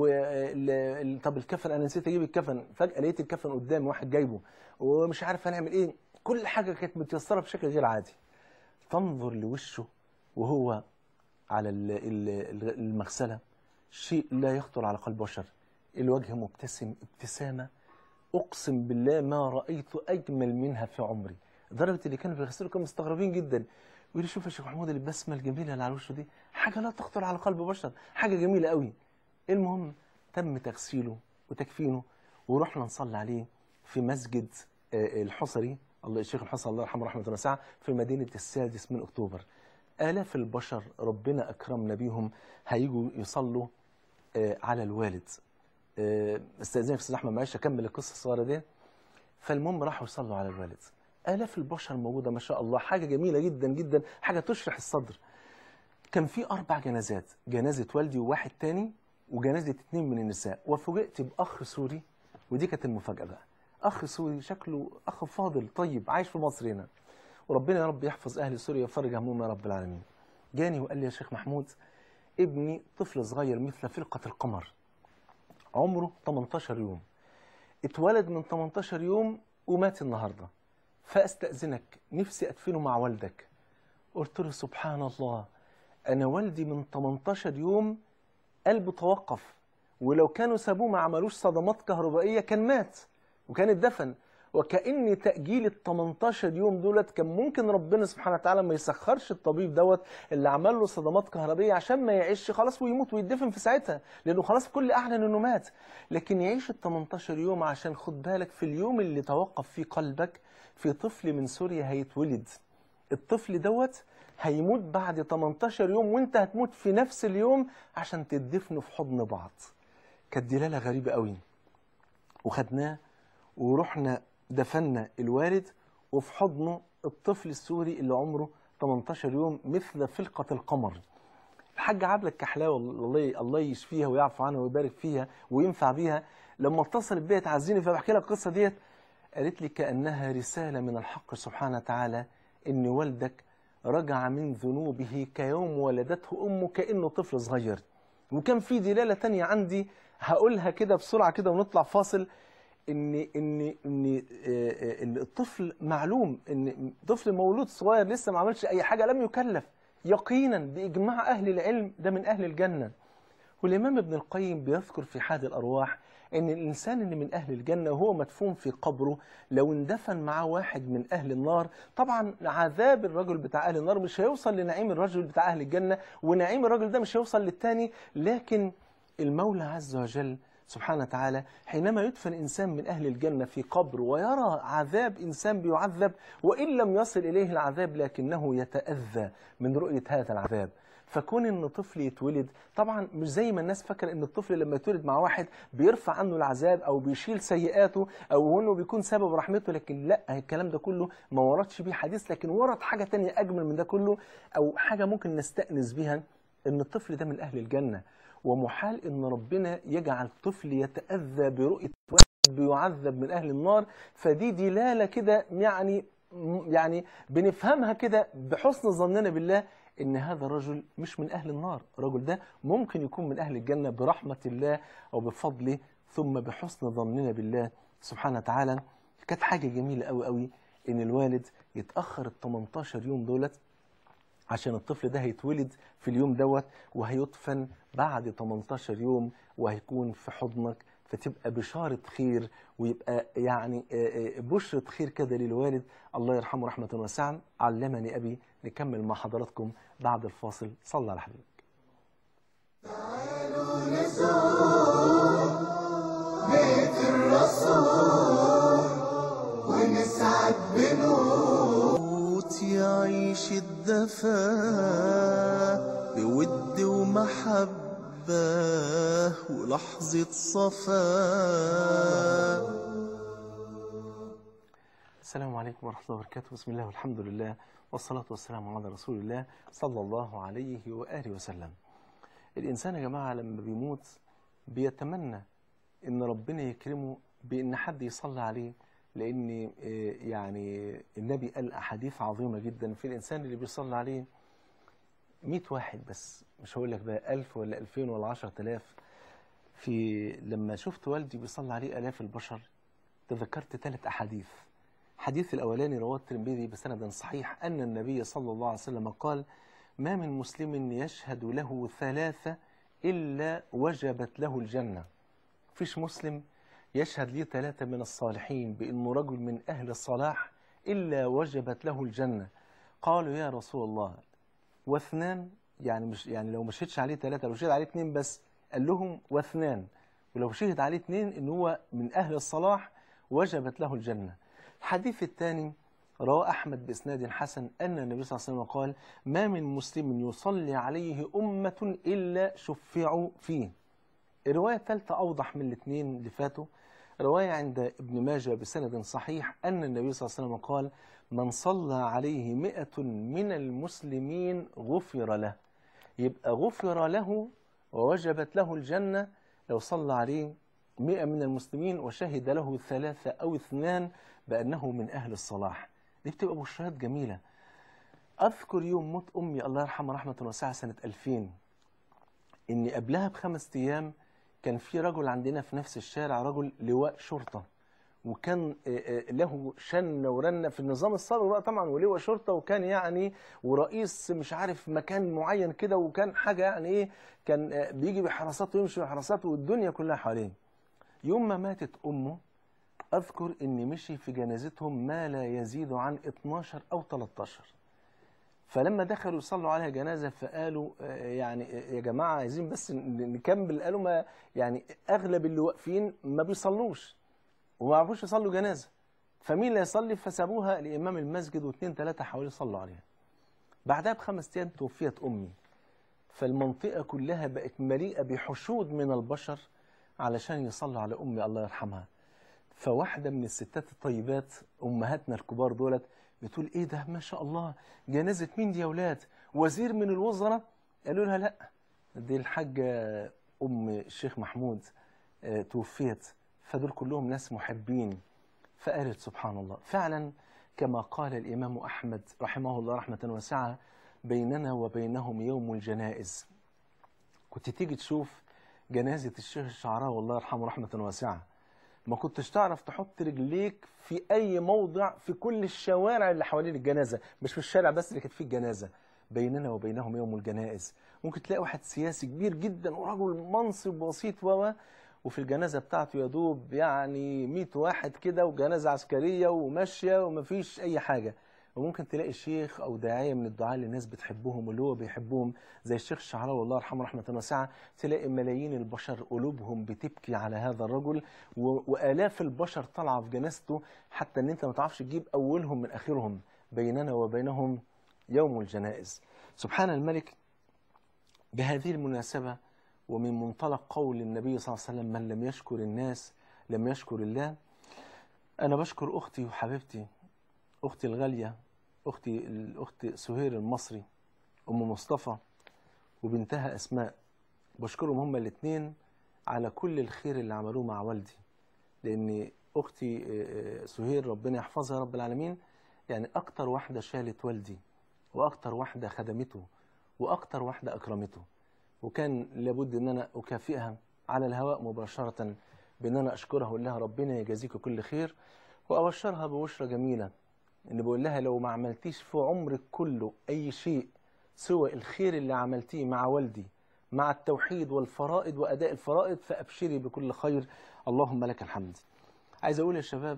وال- طب الكفن انا نسيت اجيب الكفن فجاه لقيت الكفن قدامي واحد جايبه ومش عارف هنعمل ايه كل حاجه كانت متيسره بشكل غير عادي تنظر لوشه وهو على ال- ال- ال- المغسله شيء لا يخطر على قلب بشر الوجه مبتسم ابتسامه اقسم بالله ما رايت اجمل منها في عمري لدرجه اللي كانوا بيغسلوا كانوا مستغربين جدا يقول لي شوف يا شيخ محمود البسمه الجميله اللي على وشه دي حاجه لا تخطر على قلب بشر حاجه جميله قوي المهم تم تغسيله وتكفينه ورحنا نصلي عليه في مسجد آه، الحصري الله الشيخ الحصري الله يرحمه رحمه واسعه في مدينه السادس من اكتوبر آلاف البشر ربنا أكرمنا بيهم هيجوا يصلوا آه، على الوالد آه، استاذنك استاذ احمد معلش اكمل القصه الصغيره دي فالمهم راحوا يصلوا على الوالد آلاف البشر موجودة ما شاء الله حاجة جميلة جدا جدا حاجة تشرح الصدر كان في أربع جنازات جنازة والدي وواحد تاني وجنازة اتنين من النساء وفوجئت بأخ سوري ودي كانت المفاجأة بقى أخ سوري شكله أخ فاضل طيب عايش في مصر هنا وربنا يا رب يحفظ أهل سوريا ويفرج همهم يا رب العالمين جاني وقال لي يا شيخ محمود ابني طفل صغير مثل فرقة القمر عمره 18 يوم اتولد من 18 يوم ومات النهارده فاستأذنك نفسي أدفنه مع والدك قلت له سبحان الله أنا والدي من 18 يوم قلبه توقف ولو كانوا سابوه ما عملوش صدمات كهربائية كان مات وكان اتدفن وكأن تأجيل ال 18 يوم دولت كان ممكن ربنا سبحانه وتعالى ما يسخرش الطبيب دوت اللي عمل له صدمات كهربية عشان ما يعيش خلاص ويموت ويدفن في ساعتها لأنه خلاص الكل أعلن إنه مات لكن يعيش ال 18 يوم عشان خد بالك في اليوم اللي توقف فيه قلبك في طفل من سوريا هيتولد الطفل دوت هيموت بعد 18 يوم وانت هتموت في نفس اليوم عشان تدفنوا في حضن بعض كانت دلالة غريبة قوي وخدناه ورحنا دفنا الوالد وفي حضنه الطفل السوري اللي عمره 18 يوم مثل فلقة القمر الحاجة عبلة الكحلاوة الله الله يشفيها ويعفو عنها ويبارك فيها وينفع بيها لما اتصلت بيا تعزيني فبحكي لها القصة ديت قالت لي كأنها رسالة من الحق سبحانه وتعالى إن والدك رجع من ذنوبه كيوم ولدته أمه كأنه طفل صغير وكان في دلالة تانية عندي هقولها كده بسرعة كده ونطلع فاصل ان ان ان آه، آه، إن الطفل معلوم ان طفل مولود صغير لسه ما عملش اي حاجه لم يكلف يقينا باجماع اهل العلم ده من اهل الجنه والامام ابن القيم بيذكر في حاد الارواح ان الانسان اللي من اهل الجنه وهو مدفون في قبره لو اندفن معاه واحد من اهل النار طبعا عذاب الرجل بتاع اهل النار مش هيوصل لنعيم الرجل بتاع اهل الجنه ونعيم الرجل ده مش هيوصل للتاني لكن المولى عز وجل سبحانه وتعالى حينما يدفن إنسان من أهل الجنة في قبر ويرى عذاب إنسان بيعذب وإن لم يصل إليه العذاب لكنه يتأذى من رؤية هذا العذاب فكون ان طفل يتولد طبعا مش زي ما الناس فاكره ان الطفل لما يتولد مع واحد بيرفع عنه العذاب او بيشيل سيئاته او انه بيكون سبب رحمته لكن لا الكلام ده كله ما وردش بيه حديث لكن ورد حاجه تانية اجمل من ده كله او حاجه ممكن نستأنس بيها ان الطفل ده من اهل الجنه ومحال ان ربنا يجعل طفل يتأذى برؤية واحد بيعذب من اهل النار فدي دلالة كده يعني يعني بنفهمها كده بحسن ظننا بالله ان هذا الرجل مش من اهل النار الرجل ده ممكن يكون من اهل الجنة برحمة الله او بفضله ثم بحسن ظننا بالله سبحانه وتعالى كانت حاجة جميلة قوي قوي ان الوالد يتأخر ال 18 يوم دولت عشان الطفل ده هيتولد في اليوم دوت وهيدفن بعد 18 يوم وهيكون في حضنك فتبقى بشارة خير ويبقى يعني آه، آه، بشرة خير كده للوالد الله يرحمه رحمة واسعة علمني أبي نكمل مع حضراتكم بعد الفاصل صلى على حبيبك بيت الرسول ونسعد بنوت يعيش الدفا بود ومحبة محبة ولحظة صفاء السلام عليكم ورحمة الله وبركاته بسم الله والحمد لله والصلاة والسلام على رسول الله صلى الله عليه وآله وسلم الإنسان يا جماعة لما بيموت بيتمنى إن ربنا يكرمه بإن حد يصلي عليه لأن آه، يعني النبي قال أحاديث عظيمة جدا في الإنسان اللي بيصلي عليه 100 واحد بس مش هقول لك بقى 1000 ولا 2000 ولا 10000 في لما شفت والدي بيصلي عليه آلاف البشر تذكرت ثلاث أحاديث الحديث الأولاني رواه الترمذي بسند صحيح أن النبي صلى الله عليه وسلم قال ما من مسلم يشهد له ثلاثة إلا وجبت له الجنة فيش مسلم يشهد لي ثلاثة من الصالحين بأنه رجل من أهل الصلاح إلا وجبت له الجنة قالوا يا رسول الله واثنان يعني مش يعني لو ما شهدش عليه ثلاثة لو شهد عليه اثنين بس قال لهم واثنان ولو شهد عليه اثنين ان هو من اهل الصلاح وجبت له الجنة الحديث الثاني رواه احمد باسناد حسن ان النبي صلى الله عليه وسلم قال ما من مسلم يصلي عليه امة الا شفعوا فيه الرواية الثالثة أوضح من الاثنين اللي فاتوا رواية عند ابن ماجه بسند صحيح أن النبي صلى الله عليه وسلم قال من صلى عليه مئة من المسلمين غفر له يبقى غفر له ووجبت له الجنة لو صلى عليه مئة من المسلمين وشهد له ثلاثة أو اثنان بأنه من أهل الصلاح دي بتبقى بشرات جميلة أذكر يوم موت أمي الله يرحمها رحمة واسعة سنة 2000 إن قبلها بخمس أيام كان في رجل عندنا في نفس الشارع رجل لواء شرطة وكان آه، آه، له شنة ورنة في النظام السابق بقى طبعا ولواء شرطة وكان يعني ورئيس مش عارف مكان معين كده وكان حاجة يعني ايه كان آه، بيجي بحراسات ويمشي بحراسات والدنيا كلها حواليه يوم ما ماتت أمه أذكر إن مشي في جنازتهم ما لا يزيد عن 12 أو 13 فلما دخلوا يصلوا عليها جنازة فقالوا آه، يعني آه، يا جماعة عايزين بس ن- نكمل قالوا ما يعني أغلب اللي واقفين ما بيصلوش وما عرفوش يصلوا جنازة فمين اللي يصلي فسابوها لإمام المسجد واثنين ثلاثة حوالي يصلوا عليها بعدها بخمس أيام توفيت أمي فالمنطقة كلها بقت مليئة بحشود من البشر علشان يصلوا على أمي الله يرحمها فواحدة من الستات الطيبات أمهاتنا الكبار دولت بتقول إيه ده ما شاء الله جنازة مين دي يا ولاد وزير من الوزراء قالوا لها لا دي الحاجة أم الشيخ محمود آه، توفيت فدول كلهم ناس محبين فقالت سبحان الله فعلا كما قال الإمام أحمد رحمه الله رحمة واسعة بيننا وبينهم يوم الجنائز كنت تيجي تشوف جنازة الشيخ الشعراوي الله يرحمه رحمة واسعة ما كنتش تعرف تحط رجليك في أي موضع في كل الشوارع اللي حوالين الجنازة مش في الشارع بس اللي كانت فيه الجنازة بيننا وبينهم يوم الجنائز ممكن تلاقي واحد سياسي كبير جدا ورجل منصب بسيط و وفي الجنازة بتاعته يا دوب يعني 100 واحد كده وجنازة عسكرية وماشية ومفيش أي حاجة وممكن تلاقي شيخ أو داعية من الدعاة اللي الناس بتحبهم واللي هو بيحبهم زي الشيخ الشعراوي الله يرحمه رحمة واسعة تلاقي ملايين البشر قلوبهم بتبكي على هذا الرجل و... وآلاف البشر طالعة في جنازته حتى إن أنت ما تعرفش تجيب أولهم من آخرهم بيننا وبينهم يوم الجنائز سبحان الملك بهذه المناسبة ومن منطلق قول النبي صلى الله عليه وسلم من لم يشكر الناس لم يشكر الله أنا بشكر أختي وحبيبتي أختي الغالية أختي الأخت سهير المصري أم مصطفى وبنتها أسماء بشكرهم هما الاثنين على كل الخير اللي عملوه مع والدي لأن أختي آه، آه، سهير ربنا يحفظها يا رب العالمين يعني أكتر واحدة شالت والدي وأكتر واحدة خدمته وأكتر واحدة أكرمته وكان لابد ان انا اكافئها على الهواء مباشره بان انا اشكرها واقول لها ربنا يجازيك كل خير وابشرها ببشرى جميله ان بقول لها لو ما عملتيش في عمرك كله اي شيء سوى الخير اللي عملتيه مع والدي مع التوحيد والفرائض واداء الفرائض فابشري بكل خير اللهم لك الحمد عايز اقول يا شباب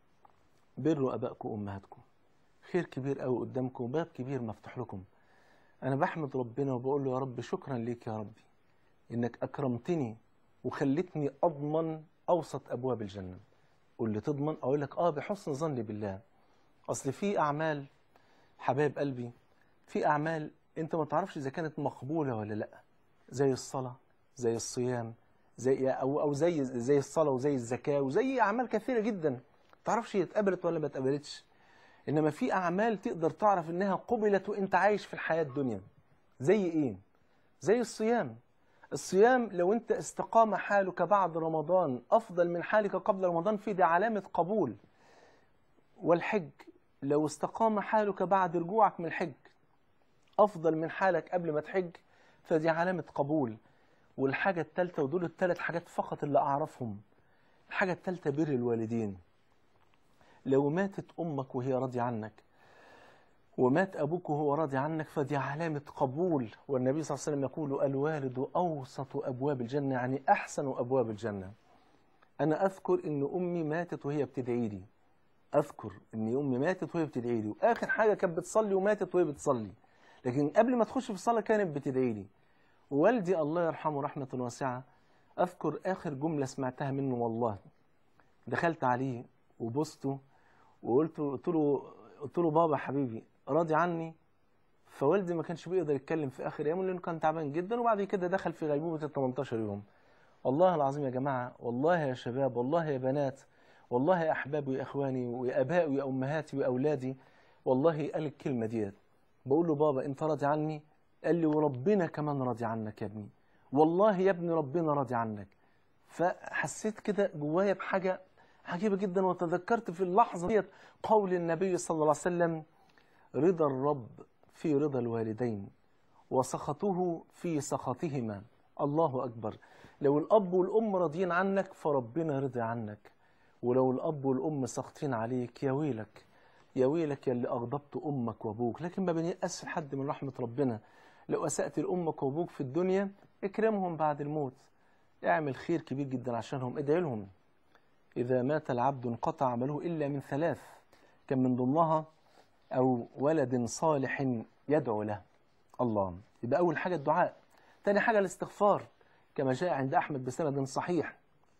بروا ابائكم وامهاتكم خير كبير قوي قدامكم وباب كبير مفتوح لكم أنا بحمد ربنا وبقول له يا رب شكرا ليك يا ربي إنك أكرمتني وخلتني أضمن أوسط أبواب الجنة قول لي تضمن أقول لك آه بحسن ظني بالله أصل في أعمال حبايب قلبي في أعمال أنت ما تعرفش إذا كانت مقبولة ولا لأ زي الصلاة زي الصيام زي أو أو زي زي الصلاة وزي الزكاة وزي أعمال كثيرة جدا تعرفش هي اتقبلت ولا ما اتقبلتش إنما في أعمال تقدر تعرف إنها قبلت وأنت عايش في الحياة الدنيا زي إيه؟ زي الصيام الصيام لو أنت استقام حالك بعد رمضان أفضل من حالك قبل رمضان في دي علامة قبول والحج لو استقام حالك بعد رجوعك من الحج أفضل من حالك قبل ما تحج فدي علامة قبول والحاجة التالتة ودول التلات حاجات فقط اللي أعرفهم الحاجة التالتة بر الوالدين لو ماتت أمك وهي راضية عنك ومات أبوك وهو راضي عنك فدي علامة قبول والنبي صلى الله عليه وسلم يقول الوالد أوسط أبواب الجنة يعني أحسن أبواب الجنة أنا أذكر إن أمي ماتت وهي بتدعي لي أذكر إن أمي ماتت وهي بتدعي لي وآخر حاجة كانت بتصلي وماتت وهي بتصلي لكن قبل ما تخش في الصلاة كانت بتدعي لي والدي الله يرحمه رحمة واسعة أذكر آخر جملة سمعتها منه والله دخلت عليه وبصته وقلت قلت له قلت له بابا حبيبي راضي عني فوالدي ما كانش بيقدر يتكلم في اخر ايامه لانه كان تعبان جدا وبعد كده دخل في غيبوبه ال 18 يوم والله العظيم يا جماعه والله يا شباب والله يا بنات والله يا احبابي ويا اخواني ويا ابائي ويا امهاتي واولادي والله قال الكلمه ديت بقول له بابا انت راضي عني قال لي وربنا كمان راضي عنك يا ابني والله يا ابني ربنا راضي عنك فحسيت كده جوايا بحاجه عجيبه جدا وتذكرت في اللحظه ديت قول النبي صلى الله عليه وسلم رضا الرب في رضا الوالدين وسخطه في سخطهما الله أكبر لو الأب والأم راضيين عنك فربنا رضي عنك ولو الأب والأم سخطين عليك يا ويلك يا ويلك يا اللي أغضبت أمك وأبوك لكن ما بنيأس حد من رحمة ربنا لو أسأت لأمك وأبوك في الدنيا اكرمهم بعد الموت اعمل خير كبير جدا عشانهم ادعي لهم إذا مات العبد انقطع عمله إلا من ثلاث كان من ضمنها أو ولد صالح يدعو له الله يبقى أول حاجة الدعاء تاني حاجة الاستغفار كما جاء عند أحمد بسند صحيح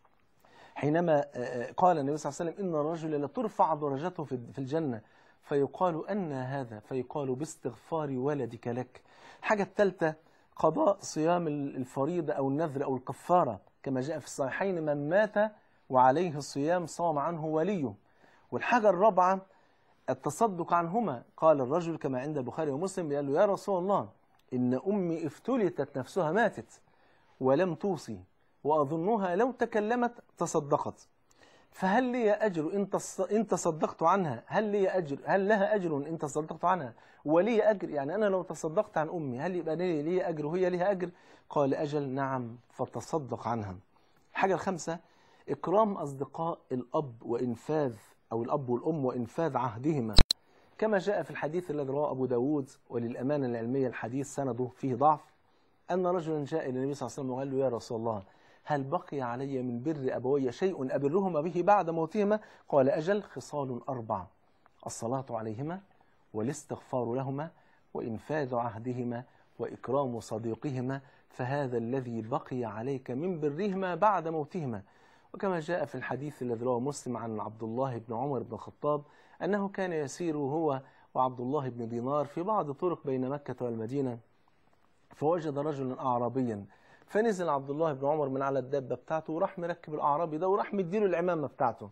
حينما قال النبي صلى الله عليه وسلم إن الرجل لترفع درجته في الجنة فيقال أن هذا فيقال باستغفار ولدك لك الحاجة الثالثة قضاء صيام الفريضة أو النذر أو الكفارة كما جاء في الصحيحين من مات وعليه الصيام صام عنه وليه والحاجة الرابعة التصدق عنهما قال الرجل كما عند البخاري ومسلم قال له يا رسول الله إن أمي افتلتت نفسها ماتت ولم توصي وأظنها لو تكلمت تصدقت فهل لي أجر إن تص- إن تصدقت عنها هل لي أجر هل لها أجر إن تصدقت عنها ولي أجر يعني أنا لو تصدقت عن أمي هل يبقى لي لي أجر وهي لها أجر قال أجل نعم فتصدق عنها الحاجة الخامسة إكرام أصدقاء الأب وإنفاذ أو الأب والأم وإنفاذ عهدهما كما جاء في الحديث الذي رواه أبو داود وللأمانة العلمية الحديث سنده فيه ضعف أن رجلا جاء إلى النبي صلى الله عليه وسلم وقال له يا رسول الله هل بقي علي من بر أبوي شيء أبرهما به بعد موتهما قال أجل خصال أربع الصلاة عليهما والاستغفار لهما وإنفاذ عهدهما وإكرام صديقهما فهذا الذي بقي عليك من برهما بعد موتهما وكما جاء في الحديث الذي رواه مسلم عن عبد الله بن عمر بن الخطاب أنه كان يسير هو وعبد الله بن دينار في بعض طرق بين مكة والمدينة فوجد رجلا أعرابيا فنزل عبد الله بن عمر من على الدابة بتاعته وراح مركب الأعرابي ده وراح مديله العمامة بتاعته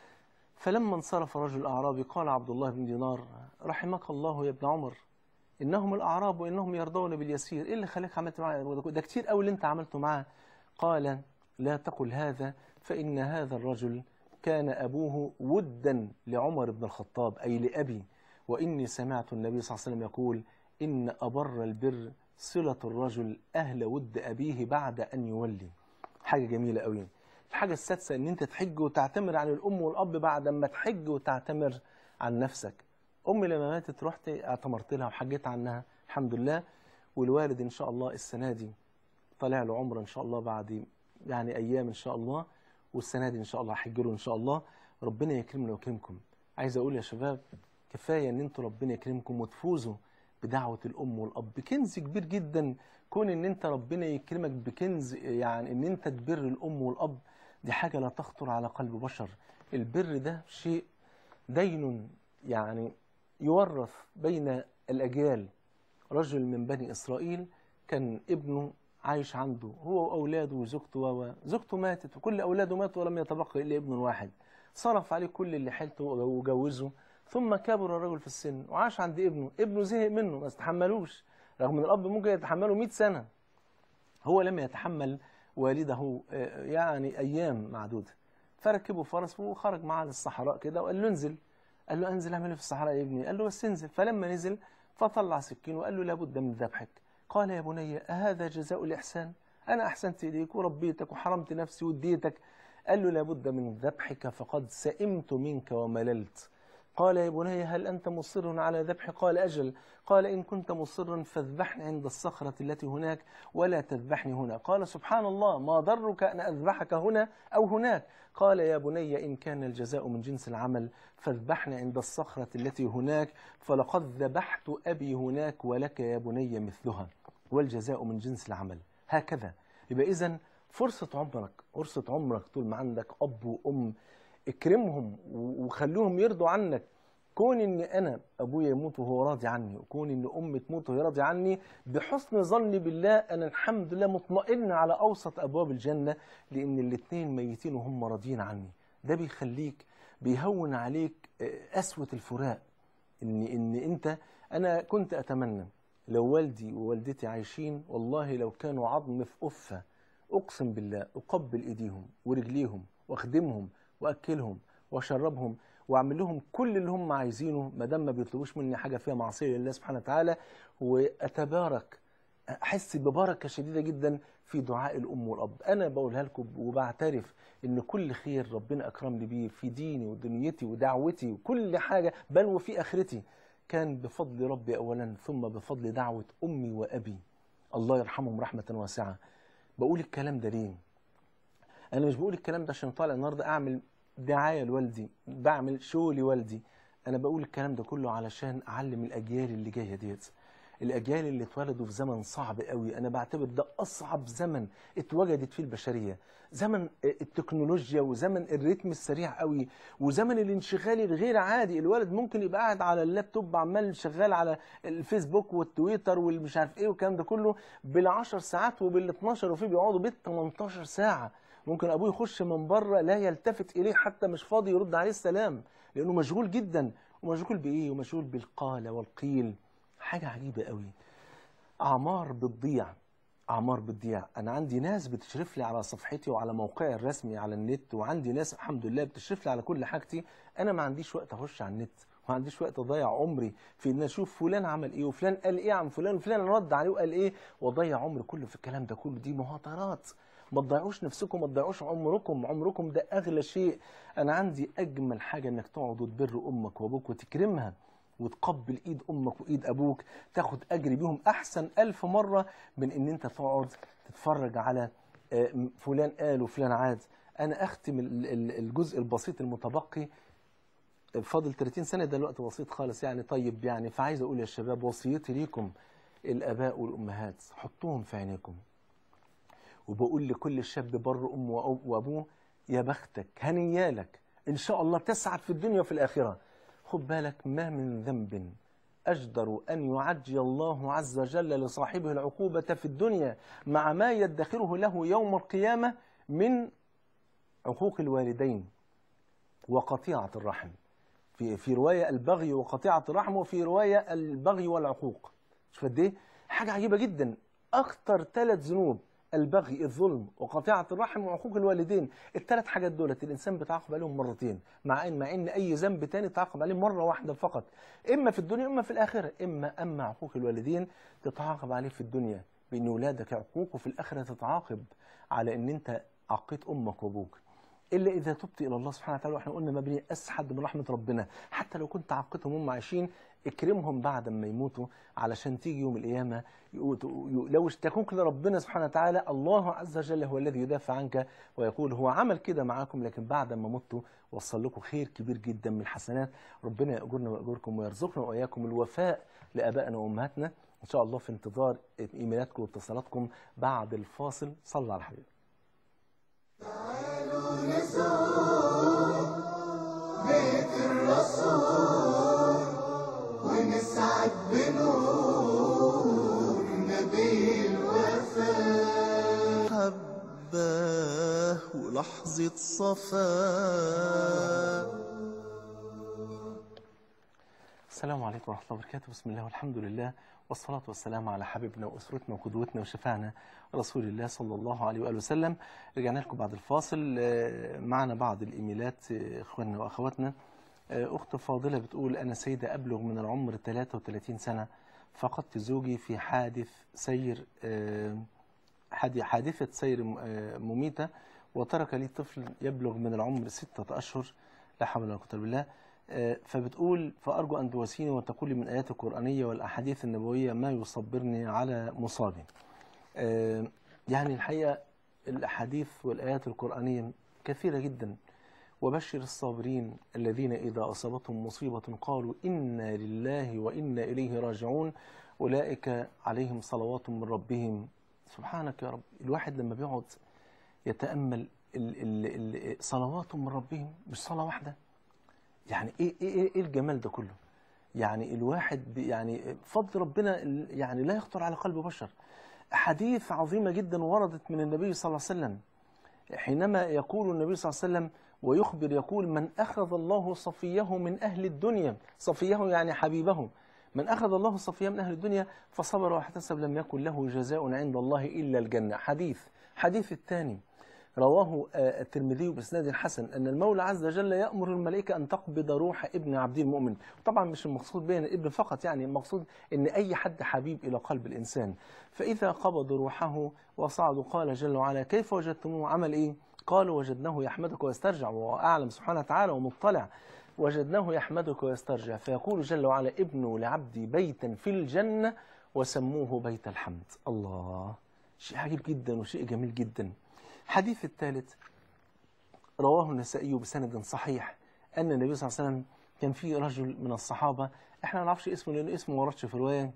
فلما انصرف الرجل الأعرابي قال عبد الله بن دينار رحمك الله يا ابن عمر إنهم الأعراب وإنهم يرضون باليسير إيه اللي خليك عملت معاه ده كتير قوي اللي أنت عملته معاه قال لا تقل هذا فإن هذا الرجل كان أبوه ودا لعمر بن الخطاب أي لأبي وإني سمعت النبي صلى الله عليه وسلم يقول إن أبر البر صلة الرجل أهل ود أبيه بعد أن يولي حاجة جميلة قوي الحاجة السادسة إن أنت تحج وتعتمر عن الأم والأب بعد ما تحج وتعتمر عن نفسك أمي لما ماتت رحت اعتمرت لها وحجيت عنها الحمد لله والوالد إن شاء الله السنة دي طالع له عمره إن شاء الله بعد يعني أيام إن شاء الله والسنة دي إن شاء الله هحج له إن شاء الله ربنا يكرمنا ويكرمكم عايز أقول يا شباب كفاية إن أنتوا ربنا يكرمكم وتفوزوا بدعوة الأم والأب كنز كبير جدا كون إن أنت ربنا يكرمك بكنز يعني إن أنت تبر الأم والأب دي حاجة لا تخطر على قلب بشر البر ده شيء دين يعني يورث بين الأجيال رجل من بني إسرائيل كان ابنه عايش عنده هو وأولاده وزوجته و زوجته ماتت وكل أولاده ماتوا ولم يتبقى إلا ابن واحد صرف عليه كل اللي حيلته وجوزه ثم كبر الرجل في السن وعاش عند ابنه ابنه زهق منه ما استحملوش رغم ان الاب ممكن يتحمله 100 سنه هو لم يتحمل والده آه، يعني ايام معدوده فركبوا فرس وخرج معاه للصحراء كده وقال له انزل قال له انزل اعمل إيه في الصحراء يا ابني قال له بس انزل فلما نزل فطلع سكين وقال له لابد من ذبحك قال يا بني أهذا جزاء الإحسان أنا أحسنت إليك وربيتك وحرمت نفسي واديتك قال له لابد من ذبحك فقد سئمت منك ومللت قال يا بني هل أنت مصر على ذبحي قال أجل قال إن كنت مصرا فاذبحني عند الصخرة التي هناك ولا تذبحني هنا قال سبحان الله ما ضرك أن أذبحك هنا أو هناك قال يا بني إن كان الجزاء من جنس العمل فاذبحني عند الصخرة التي هناك فلقد ذبحت أبي هناك ولك يا بني مثلها والجزاء من جنس العمل هكذا يبقى إذا فرصة عمرك فرصة عمرك طول ما عندك أب وأم اكرمهم و- وخليهم يرضوا عنك كون ان انا ابويا يموت وهو راضي عني وكون ان امي تموت وهي راضيه عني بحسن ظني بالله انا الحمد لله مطمئن على اوسط ابواب الجنه لان الاثنين ميتين وهم راضيين عني ده بيخليك بيهون عليك آه، قسوه الفراق ان ان انت انا كنت اتمنى لو والدي ووالدتي عايشين والله لو كانوا عظم في قفه اقسم بالله اقبل ايديهم ورجليهم واخدمهم واكلهم واشربهم واعمل لهم كل اللي هم عايزينه ما دام ما بيطلبوش مني حاجه فيها معصيه لله سبحانه وتعالى واتبارك احس ببركه شديده جدا في دعاء الام والاب انا بقولها لكم وبعترف ان كل خير ربنا اكرمني بيه في ديني ودنيتي ودعوتي وكل حاجه بل وفي اخرتي كان بفضل ربي اولا ثم بفضل دعوه امي وابي الله يرحمهم رحمه واسعه بقول الكلام ده ليه انا مش بقول الكلام ده عشان طالع النهارده اعمل دعايه لوالدي بعمل شو لوالدي انا بقول الكلام ده كله علشان اعلم الاجيال اللي جايه ديت الاجيال اللي اتولدوا في زمن صعب قوي انا بعتبر ده اصعب زمن اتوجدت فيه البشريه زمن التكنولوجيا وزمن الريتم السريع قوي وزمن الانشغال الغير عادي الولد ممكن يبقى قاعد على اللابتوب عمال شغال على الفيسبوك والتويتر والمش عارف ايه والكلام ده كله بال10 ساعات وبال12 وفي بيقعدوا بال 18 ساعه ممكن ابوه يخش من بره لا يلتفت اليه حتى مش فاضي يرد عليه السلام لانه مشغول جدا ومشغول بايه ومشغول بالقال والقيل حاجه عجيبه قوي اعمار بتضيع اعمار بتضيع انا عندي ناس بتشرف لي على صفحتي وعلى موقعي الرسمي على النت وعندي ناس الحمد لله بتشرف لي على كل حاجتي انا ما عنديش وقت اخش على النت ما عنديش وقت اضيع عمري في ان اشوف فلان عمل ايه وفلان قال ايه عن فلان وفلان رد عليه وقال ايه واضيع عمري كله في الكلام ده كله دي مهاترات ما تضيعوش نفسكم ما تضيعوش عمركم عمركم ده اغلى شيء انا عندي اجمل حاجه انك تقعد وتبر امك وابوك وتكرمها وتقبل ايد امك وايد ابوك تاخد اجر بيهم احسن الف مره من ان انت تقعد تتفرج على آه، فلان قال وفلان عاد انا اختم ال- ال- الجزء البسيط المتبقي فاضل 30 سنه ده الوقت بسيط خالص يعني طيب يعني فعايز اقول يا شباب وصيتي ليكم الاباء والامهات حطوهم في عينيكم وبقول لكل شاب بر امه وأب- وابوه يا بختك هنيالك ان شاء الله تسعد في الدنيا وفي الاخره خد بالك ما من ذنب أجدر أن يعجل الله عز وجل لصاحبه العقوبة في الدنيا مع ما يدخره له يوم القيامة من عقوق الوالدين وقطيعة الرحم في في رواية البغي وقطيعة الرحم وفي رواية البغي والعقوق شوف قد ايه حاجة عجيبة جدا أخطر ثلاث ذنوب البغي الظلم وقطيعة الرحم وعقوق الوالدين الثلاث حاجات دولت الإنسان بيتعاقب عليهم مرتين مع إن مع إن أي ذنب تاني تعاقب عليه مرة واحدة فقط إما في الدنيا إما في الآخرة إما أما عقوق الوالدين تتعاقب عليه في الدنيا بإن ولادك عقوق وفي الآخرة تتعاقب على إن أنت عقيت أمك وأبوك الا اذا تبت الى الله سبحانه وتعالى واحنا قلنا مبني اسحد من رحمه ربنا حتى لو كنت عقدتهم هم عايشين اكرمهم بعد ما يموتوا علشان تيجي يوم القيامه يقو- لو اشتكوك لربنا سبحانه وتعالى الله عز وجل هو الذي يدافع عنك ويقول هو عمل كده معاكم لكن بعد ما متوا وصل لكم خير كبير جدا من الحسنات ربنا يأجرنا ويأجركم ويرزقنا وإياكم الوفاء لآبائنا وأمهاتنا إن شاء الله في انتظار إيميلاتكم واتصالاتكم بعد الفاصل صلى على الحبيب بيت الرسول ونسعد بنور نبي الوفاء ولحظة صفاء السلام عليكم ورحمة الله وبركاته بسم الله والحمد لله والصلاة والسلام على حبيبنا وأسرتنا وقدوتنا وشفاعنا رسول الله صلى الله عليه وآله وسلم رجعنا لكم بعد الفاصل آه، معنا بعض الإيميلات آه، إخواننا وأخواتنا آه، أخت فاضلة بتقول أنا سيدة أبلغ من العمر 33 سنة فقدت زوجي في حادث سير آه، حادي- حادثة سير م- آه، مميتة وترك لي طفل يبلغ من العمر ستة أشهر لا حول ولا قوة إلا بالله آه، فبتقول فأرجو أن تواسيني وتقول لي من الآيات القرآنية والأحاديث النبوية ما يصبرني على مصابي آه، يعني الحقيقة الأحاديث والآيات القرآنية كثيرة جدا وبشر الصابرين الذين إذا أصابتهم مصيبة قالوا إنا لله وإنا إليه راجعون أولئك عليهم صلوات من ربهم سبحانك يا رب الواحد لما بيقعد يتأمل ال ال ال صلوات من ربهم مش صلاة واحدة يعني إيه, إيه, إيه, إيه الجمال ده كله يعني الواحد بي- يعني فضل ربنا ال- يعني لا يخطر على قلب بشر حديث عظيمة جدا وردت من النبي صلى الله عليه وسلم حينما يقول النبي صلى الله عليه وسلم ويخبر يقول من أخذ الله صفيه من أهل الدنيا صفيه يعني حبيبه من أخذ الله صفيه من أهل الدنيا فصبر واحتسب لم يكن له جزاء عند الله إلا الجنة حديث حديث الثاني رواه آه، الترمذي بإسناد حسن أن المولى عز وجل يأمر الملائكة أن تقبض روح ابن عبد المؤمن طبعا مش المقصود بين الابن فقط يعني المقصود أن أي حد حبيب إلى قلب الإنسان فإذا قبضوا روحه وصعدوا قال جل وعلا كيف وجدتموه عمل إيه قالوا وجدناه يحمدك ويسترجع وهو أعلم سبحانه وتعالى ومطلع وجدناه يحمدك ويسترجع فيقول جل وعلا ابنوا لعبدي بيتا في الجنة وسموه بيت الحمد الله شيء عجيب جدا وشيء جميل جدا الحديث الثالث رواه النسائي بسند صحيح أن النبي صلى الله عليه وسلم كان في رجل من الصحابة احنا ما نعرفش اسمه لأن اسمه ما وردش في رواية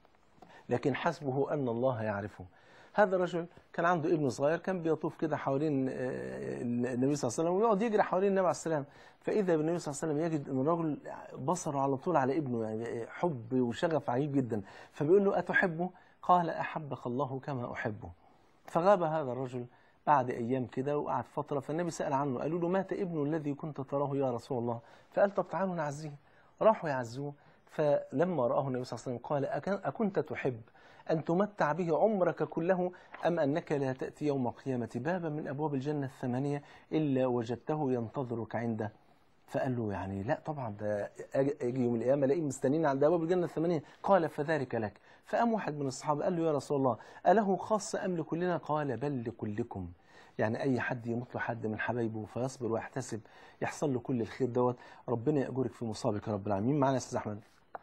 لكن حسبه أن الله يعرفه هذا الرجل كان عنده ابن صغير كان بيطوف كده حوالين آه، النبي صلى الله عليه وسلم ويقعد يجري حوالين النبي عليه السلام فإذا بالنبي صلى الله عليه وسلم يجد أن الرجل بصره على طول على ابنه يعني حب وشغف عجيب جدا فبيقول له أتحبه؟ قال أحبك الله كما أحبه فغاب هذا الرجل بعد أيام كده وقعد فترة فالنبي سأل عنه قالوا له مات ابنه الذي كنت تراه يا رسول الله فقال طب تعالوا نعزيه راحوا يعزوه فلما رآه النبي صلى الله عليه وسلم قال أكن- أكنت تحب أن تمتع به عمرك كله أم أنك لا تأتي يوم القيامة بابا من أبواب الجنة الثمانية إلا وجدته ينتظرك عنده فقال له يعني لا طبعا ده أجي أجي يوم القيامة الاقيه مستنيني عند أبواب الجنة الثمانية قال فذلك لك فقام واحد من الصحابة قال له يا رسول الله أله خاصة أم لكلنا قال بل لكلكم يعني أي حد يموت له حد من حبايبه فيصبر ويحتسب يحصل له كل الخير دوت ربنا يأجرك في مصابك يا رب العالمين معنا يا أستاذ أحمد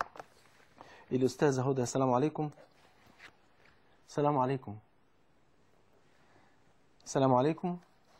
الأستاذة هدى السلام عليكم السلام عليكم السلام عليكم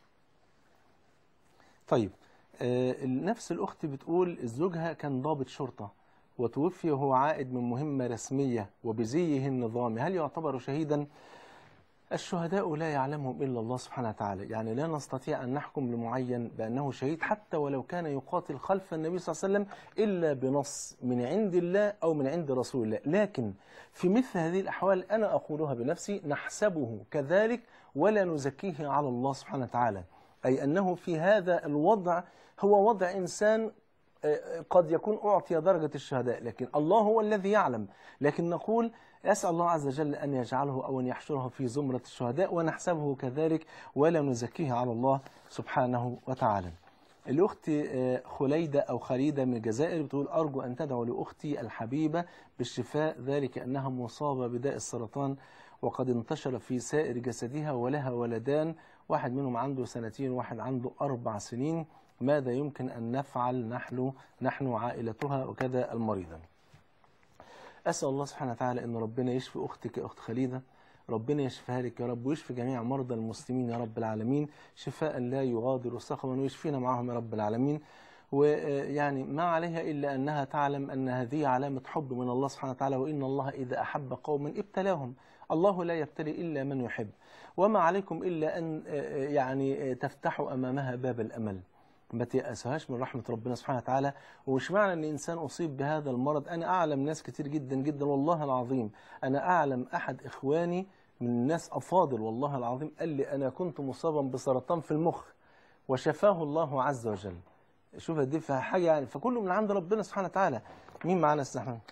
طيب آه، نفس الأخت بتقول زوجها كان ضابط شرطة وتوفي وهو عائد من مهمة رسمية وبزيه النظامي هل يعتبر شهيدا؟ الشهداء لا يعلمهم إلا الله سبحانه وتعالى يعني لا نستطيع أن نحكم لمعين بأنه شهيد حتى ولو كان يقاتل خلف النبي صلى الله عليه وسلم إلا بنص من عند الله أو من عند رسول الله لكن في مثل هذه الأحوال أنا أقولها بنفسي نحسبه كذلك ولا نزكيه على الله سبحانه وتعالى أي أنه في هذا الوضع هو وضع إنسان آه، قد يكون أعطي درجة الشهداء لكن الله هو الذي يعلم لكن نقول أسأل الله عز وجل أن يجعله أو أن يحشره في زمرة الشهداء ونحسبه كذلك ولا نزكيه على الله سبحانه وتعالى الأخت آه، خليدة أو خليدة من الجزائر بتقول أرجو أن تدعو لأختي الحبيبة بالشفاء ذلك أنها مصابة بداء السرطان وقد انتشر في سائر جسدها ولها ولدان واحد منهم عنده سنتين وواحد عنده أربع سنين ماذا يمكن أن نفعل نحن نحن عائلتها وكذا المريضة أسأل الله سبحانه وتعالى أن ربنا يشفي أختك يا أخت خليدة ربنا يشفيها لك يا رب ويشفي جميع مرضى المسلمين يا رب العالمين شفاء لا يغادر سقما ويشفينا معهم يا رب العالمين ويعني ما عليها إلا أنها تعلم أن هذه علامة حب من الله سبحانه وتعالى وإن الله إذا أحب قوما ابتلاهم الله لا يبتلي إلا من يحب وما عليكم إلا أن يعني تفتحوا أمامها باب الأمل ما تيأسهاش من رحمة ربنا سبحانه وتعالى ومش معنى أن إنسان أصيب بهذا المرض أنا أعلم ناس كتير جدا جدا والله العظيم أنا أعلم أحد إخواني من ناس أفاضل والله العظيم قال لي أنا كنت مصابا بسرطان في المخ وشفاه الله عز وجل شوف دي فيها حاجة يعني فكله من عند ربنا سبحانه وتعالى مين معانا استاذ احمد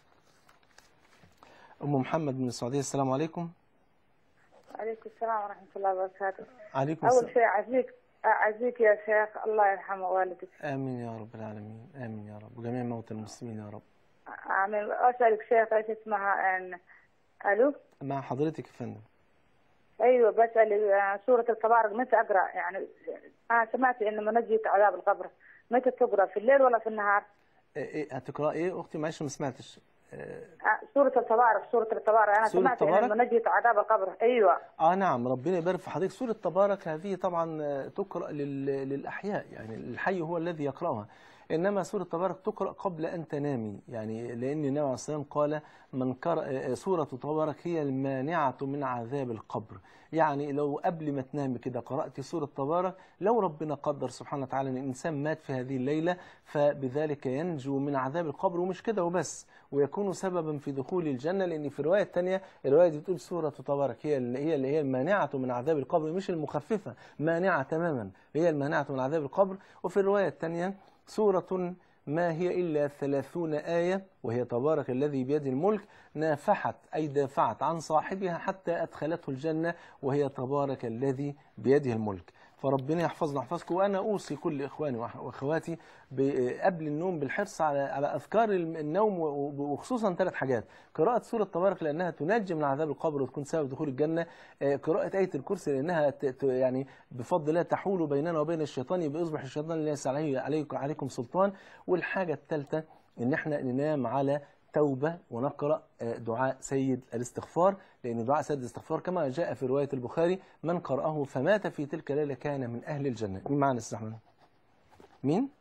ام محمد من السعوديه السلام عليكم عليكم السلام ورحمة الله وبركاته عليكم أول السلام شيء أعزيك أعزيك يا شيخ الله يرحم والدك امين يا رب العالمين امين يا رب وجميع موتى المسلمين يا رب آمين أسألك شيخ إيش اسمها أن ألو مع حضرتك يا فندم أيوة بسأل آه، سورة التبارك متى أقرأ يعني أنا سمعت إن منجية عذاب القبر متى تقرأ في الليل ولا في النهار؟ إيه إيه هتقرا ايه اختي معلش ما سمعتش آه، آه، سورة التبارك سورة التبارك أنا سورة سمعت التبارك؟ إن منجية عذاب القبر أيوة اه نعم ربنا يبارك في حضرتك سورة تبارك هذه طبعا آه، تقرأ لل- للأحياء يعني الحي هو الذي يقرأها إنما سورة تبارك تقرأ قبل أن تنامي يعني لأن النبي عليه الصلاة والسلام قال من قرأ آه، سورة تبارك هي المانعة من عذاب القبر يعني لو قبل ما تنامي كده قرأت سورة تبارك لو ربنا قدر سبحانه وتعالى أن الإنسان مات في هذه الليلة فبذلك ينجو من عذاب القبر ومش كده وبس ويكون سببا في دخول الجنة لأن في رواية تانية الرواية دي بتقول سورة تبارك هي اللي هي اللي هي المانعة من عذاب القبر مش المخففة مانعة تماما هي المانعة من عذاب القبر وفي الرواية الثانية سورة ما هي إلا ثلاثون آية وهي تبارك الذي بيده الملك نافحت أي دافعت عن صاحبها حتى أدخلته الجنة وهي تبارك الذي بيده الملك فربنا يحفظنا يحفظكم وأنا أوصي كل إخواني وأخ- وأخواتي ب- قبل النوم بالحرص على على أذكار النوم و- وخصوصا ثلاث حاجات قراءة سورة تبارك لأنها تنجي من عذاب القبر وتكون سبب دخول الجنة آه، قراءة آية الكرسي لأنها ت- ت- يعني بفضل الله تحول بيننا وبين الشيطان يبقى يصبح الشيطان ليس عليه عليكم عليكم سلطان والحاجة الثالثة إن احنا ننام على توبة ونقرأ آه، دعاء سيد الاستغفار لأن دعاء سيد الاستغفار كما جاء في رواية البخاري من قرأه فمات في تلك الليلة كان من أهل الجنة مين معنا أستاذ أحمد؟ مين؟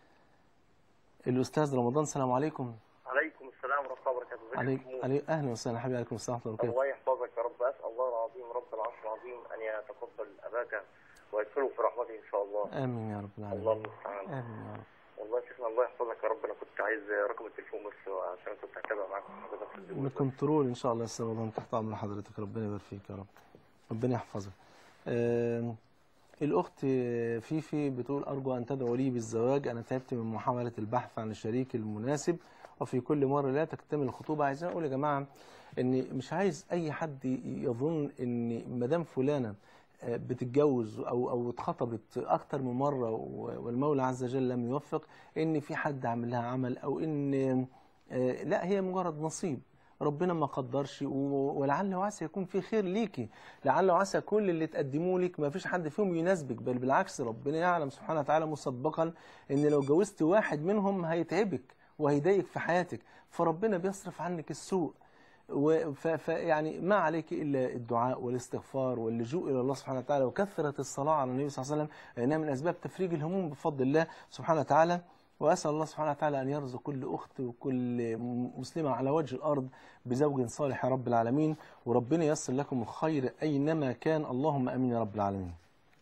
الأستاذ رمضان السلام عليكم عليكم السلام ورحمة الله وبركاته ازيك يا عليك محمود؟ علي أهلا وسهلا حبيبي عليكم السلام ورحمة الله وبركاته الله يحفظك يا رب أسأل الله العظيم رب العرش العظيم أن يتقبل أباك ويدخله في رحمته إن شاء الله آمين يا رب الله العالمين المستعان آمين يا رب والله يا شيخنا الله يحفظك يا رب أنا كنت عايز رقم التليفون بس عشان كنت هتابع معاكم حضرتك في الدول. نكنترول ان شاء الله يا استاذ رمضان تحت امر حضرتك ربنا يبارك فيك يا رب ربنا يحفظك آم، الاخت فيفي بتقول ارجو ان تدعو لي بالزواج انا تعبت من محاوله البحث عن الشريك المناسب وفي كل مره لا تكتمل الخطوبه عايزين اقول يا جماعه ان مش عايز اي حد يظن ان مدام فلانه آه، بتتجوز او او اتخطبت اكتر من مره و- والمولى عز وجل لم يوفق ان في حد عامل لها عمل او ان آه، لا هي مجرد نصيب ربنا ما قدرش و- ولعل وعسى يكون في خير ليكي لعل وعسى كل اللي تقدموه لك ما فيش حد فيهم يناسبك بل بالعكس ربنا يعلم سبحانه وتعالى مسبقا ان لو جوزت واحد منهم هيتعبك وهيضايقك في حياتك فربنا بيصرف عنك السوء و- ف- ف- يعني ما عليك الا الدعاء والاستغفار واللجوء الى الله سبحانه وتعالى وكثره الصلاه على النبي صلى الله عليه وسلم لانها من اسباب تفريج الهموم بفضل الله سبحانه وتعالى واسال الله سبحانه وتعالى ان يرزق كل اخت وكل مسلمه على وجه الارض بزوج صالح يا رب العالمين وربنا ييسر لكم الخير اينما كان اللهم امين يا رب العالمين.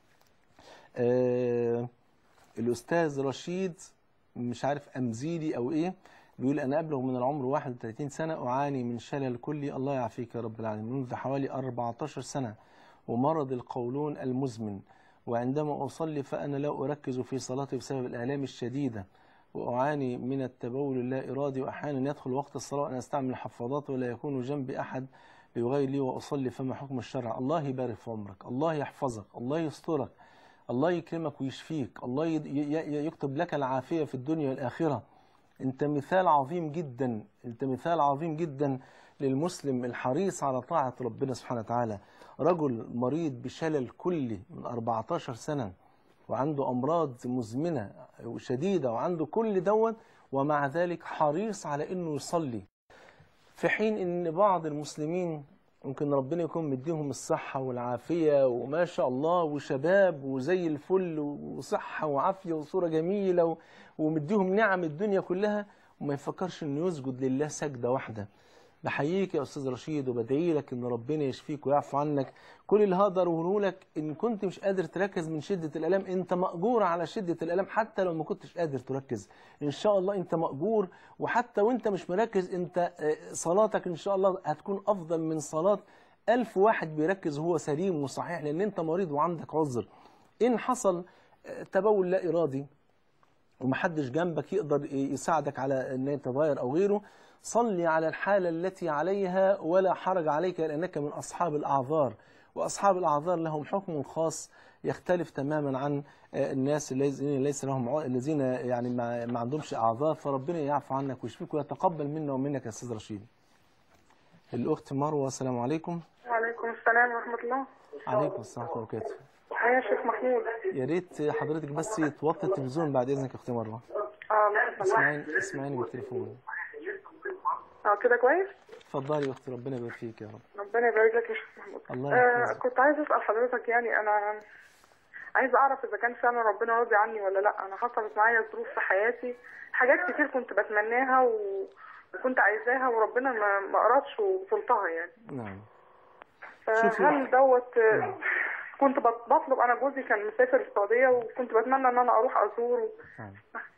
آه الاستاذ رشيد مش عارف امزيلي او ايه بيقول انا ابلغ من العمر 31 سنه اعاني من شلل كلي الله يعافيك يا رب العالمين منذ حوالي 14 سنه ومرض القولون المزمن وعندما اصلي فانا لا اركز في صلاتي بسبب الالام الشديده واعاني من التبول اللا ارادي واحيانا يدخل وقت الصلاه وانا استعمل الحفاضات ولا يكون جنبي احد ليغير لي واصلي فما حكم الشرع الله يبارك في عمرك الله يحفظك الله يسترك الله يكرمك ويشفيك الله ي- ي- يكتب لك العافية في الدنيا والآخرة أنت مثال عظيم جدا أنت مثال عظيم جدا للمسلم الحريص على طاعة ربنا سبحانه وتعالى رجل مريض بشلل كلي من 14 سنة وعنده أمراض مزمنة وشديدة وعنده كل دوت ومع ذلك حريص على أنه يصلي في حين ان بعض المسلمين ممكن ربنا يكون مديهم الصحة والعافية وما شاء الله وشباب وزي الفل وصحة وعافية وصورة جميلة و- ومديهم نعم الدنيا كلها وما يفكرش انه يسجد لله سجدة واحدة بحييك يا استاذ رشيد وبدعي لك ان ربنا يشفيك ويعفو عنك كل اللي هقدر اقوله لك ان كنت مش قادر تركز من شده الالام انت ماجور على شده الالام حتى لو ما كنتش قادر تركز ان شاء الله انت ماجور وحتى وانت مش مركز انت آه، صلاتك ان شاء الله هتكون افضل من صلاه ألف واحد بيركز وهو سليم وصحيح لان انت مريض وعندك عذر ان حصل آه، تبول لا ارادي ومحدش جنبك يقدر يساعدك على ان انت تتغير او غيره صلي على الحالة التي عليها ولا حرج عليك لأنك من أصحاب الأعذار وأصحاب الأعذار لهم حكم خاص يختلف تماما عن آه، الناس الذين ليس لهم عو- الذين يعني ما, ما عندهمش أعذار فربنا يعفو عنك ويشفيك ويتقبل منا ومنك يا أستاذ رشيد الأخت مروة السلام عليكم وعليكم السلام ورحمة الله عليكم السلام ورحمة الله وبركاته يا شيخ محمود يا ريت حضرتك بس توطي التلفزيون بعد إذنك يا أختي مروة اه لا اسمعيني اسمعيني بالتليفون اه كده كويس اتفضلي يا أختي ربنا يبارك فيك يا رب ربنا يبارك لك يا شيخ محمود الله آه يحفظك كنت عايزة أسأل حضرتك يعني أنا عايزة أعرف إذا كان فعلا ربنا راضي عني ولا لأ أنا حصلت معايا ظروف في حياتي حاجات كتير كنت بتمناها و... وكنت عايزاها وربنا ما ما أرادش ووصلتها يعني نعم شوفي. فهل دوت آه، كنت بط- بطلب أنا جوزي كان مسافر السعودية وكنت بتمنى إن أنا أروح أزوره نعم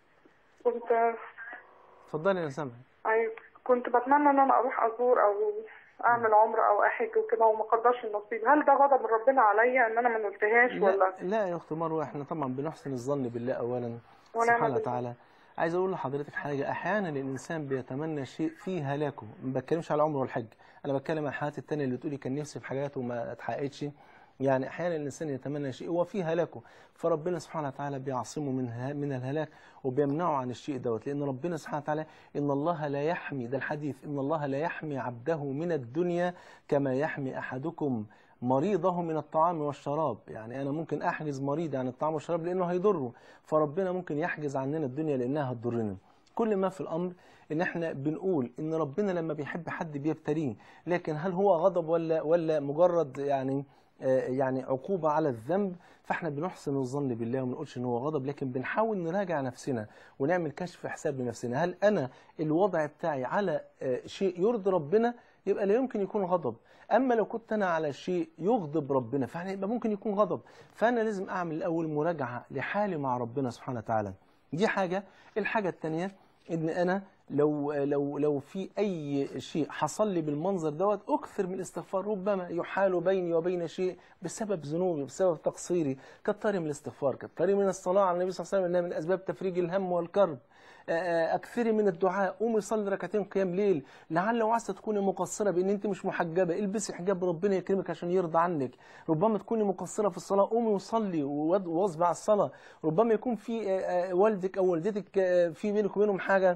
كنت اتفضلي أنا سامعك أيوة كنت بتمنى ان انا اروح ازور او اعمل عمره او احج وكده وما قدرش النصيب هل ده غضب من ربنا عليا ان انا ما نلتهاش لا, ولا لا يا اخت مروه احنا طبعا بنحسن الظن بالله اولا ونعم سبحانه بالله. وتعالى عايز اقول لحضرتك حاجه احيانا الانسان بيتمنى شيء فيه هلاكه ما بتكلمش على العمر والحج انا بتكلم عن الحالات التانية اللي تقولي كان نفسي في حاجات وما اتحققتش يعني احيانا الانسان يتمنى شيء هو فيه هلاكه فربنا سبحانه وتعالى بيعصمه من ه- من الهلاك وبيمنعه عن الشيء دوت لان ربنا سبحانه وتعالى ان الله لا يحمي ده الحديث ان الله لا يحمي عبده من الدنيا كما يحمي احدكم مريضه من الطعام والشراب يعني انا ممكن احجز مريض عن الطعام والشراب لانه هيضره فربنا ممكن يحجز عننا الدنيا لانها هتضرنا كل ما في الامر ان احنا بنقول ان ربنا لما بيحب حد بيبتليه لكن هل هو غضب ولا ولا مجرد يعني آه، يعني عقوبة على الذنب فاحنا بنحسن الظن بالله وما نقولش ان هو غضب لكن بنحاول نراجع نفسنا ونعمل كشف حساب لنفسنا هل انا الوضع بتاعي على آه، شيء يرضي ربنا يبقى لا يمكن يكون غضب اما لو كنت انا على شيء يغضب ربنا فانا يبقى ممكن يكون غضب فانا لازم اعمل الاول مراجعة لحالي مع ربنا سبحانه وتعالى دي حاجة الحاجة الثانية ان انا لو لو لو في اي شيء حصل لي بالمنظر دوت اكثر من الاستغفار ربما يحال بيني وبين شيء بسبب ذنوبي بسبب تقصيري كالطري من الاستغفار كالطري من الصلاه على النبي صلى الله عليه وسلم انها من اسباب تفريج الهم والكرب آه، آه، اكثري من الدعاء قومي صلي ركعتين قيام ليل لعل وعسى تكوني مقصره بان انت مش محجبه البسي حجاب ربنا يكرمك عشان يرضى عنك ربما تكوني مقصره في الصلاه قومي وصلي وود- واظبي على الصلاه ربما يكون في آه، آه، والدك او والدتك آه، في بينك وبينهم حاجه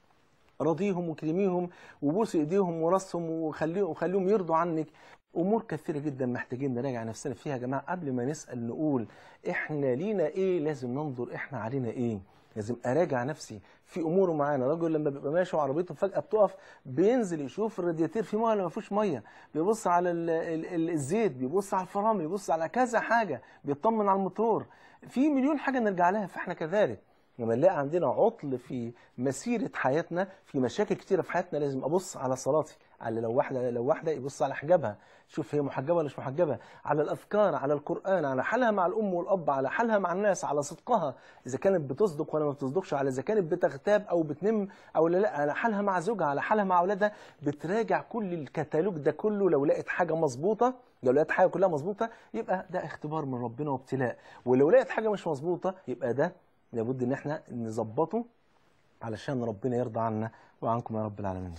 راضيهم وكرميهم وبوسي ايديهم وراسهم وخليهم وخليهم يرضوا عنك امور كثيره جدا محتاجين نراجع نفسنا فيها يا جماعه قبل ما نسال نقول احنا لينا ايه لازم ننظر احنا علينا ايه لازم اراجع نفسي في امور معانا راجل لما بيبقى ماشي وعربيته فجاه بتقف بينزل يشوف الرادياتير فيه ميه ولا ما فيهوش ميه بيبص على ال ال ال الزيت بيبص على الفرامل بيبص على كذا حاجه بيطمن على الموتور في مليون حاجه نرجع لها فاحنا كذلك لما نلاقي عندنا عطل في مسيرة حياتنا في مشاكل كتيرة في حياتنا لازم أبص على صلاتي على لو واحدة لو واحدة يبص على حجابها شوف هي محجبة ولا مش محجبة على الأذكار على القرآن على حالها مع الأم والأب على حالها مع الناس على صدقها إذا كانت بتصدق ولا ما بتصدقش على إذا كانت بتغتاب أو بتنم أو لا لا على حالها مع زوجها على حالها مع أولادها بتراجع كل الكتالوج ده كله لو لقيت حاجة مظبوطة لو لقيت حاجة كلها مظبوطة يبقى ده اختبار من ربنا وابتلاء ولو لقيت حاجة مش مظبوطة يبقى ده لابد ان احنا نظبطه علشان ربنا يرضى عنا وعنكم يا رب العالمين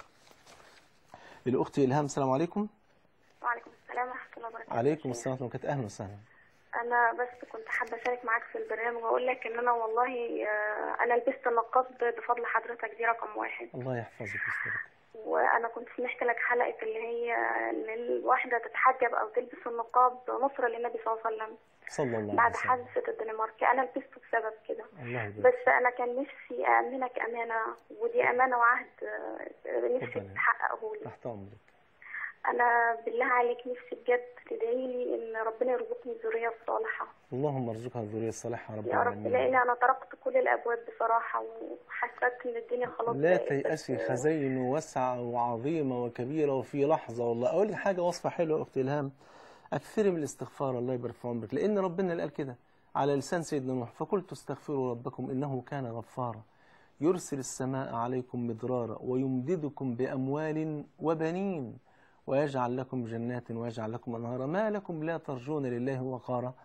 الاخت الهام السلام عليكم وعليكم السلام ورحمة الله وبركاته عليكم السلام ورحمه الله اهلا وسهلا أنا بس كنت حابة أشارك معاك في البرنامج وأقول لك إن أنا والله آه، أنا لبست النقاب بفضل حضرتك دي رقم واحد الله يحفظك ويسترك وأنا كنت سمعت لك حلقة اللي هي إن الواحدة تتحجب أو تلبس النقاب نصرة للنبي صلى الله عليه وسلم صلى الله بعد عليه وسلم حادثة الدنمارك أنا لبسته بسبب كده الله يبارك بس أنا كان نفسي أأمنك أمانة ودي أمانة وعهد آه، نفسي اتفضلي. تحققه لي تحت امرك أنا بالله عليك نفسي بجد تدعي لي إن ربنا يرزقني الذرية الصالحة اللهم ارزقها الذريه الصالحه يا رب يا رب العالمين لان انا طرقت كل الابواب بصراحه وحسيت ان الدنيا خلاص لا بقت- تيأسي خزين واسعة وعظيمة وكبيرة وفي لحظة والله أقول لك حاجة وصفة حلوة يا أخت إلهام أكثري من الاستغفار الله يبارك في عمرك لأن ربنا اللي قال كده على لسان سيدنا نوح فقلت استغفروا ربكم إنه كان غفارا يرسل السماء عليكم مدرارا ويمددكم بأموال وبنين ويجعل لكم جنات ويجعل لكم أنهارا ما لكم لا ترجون لله وقارا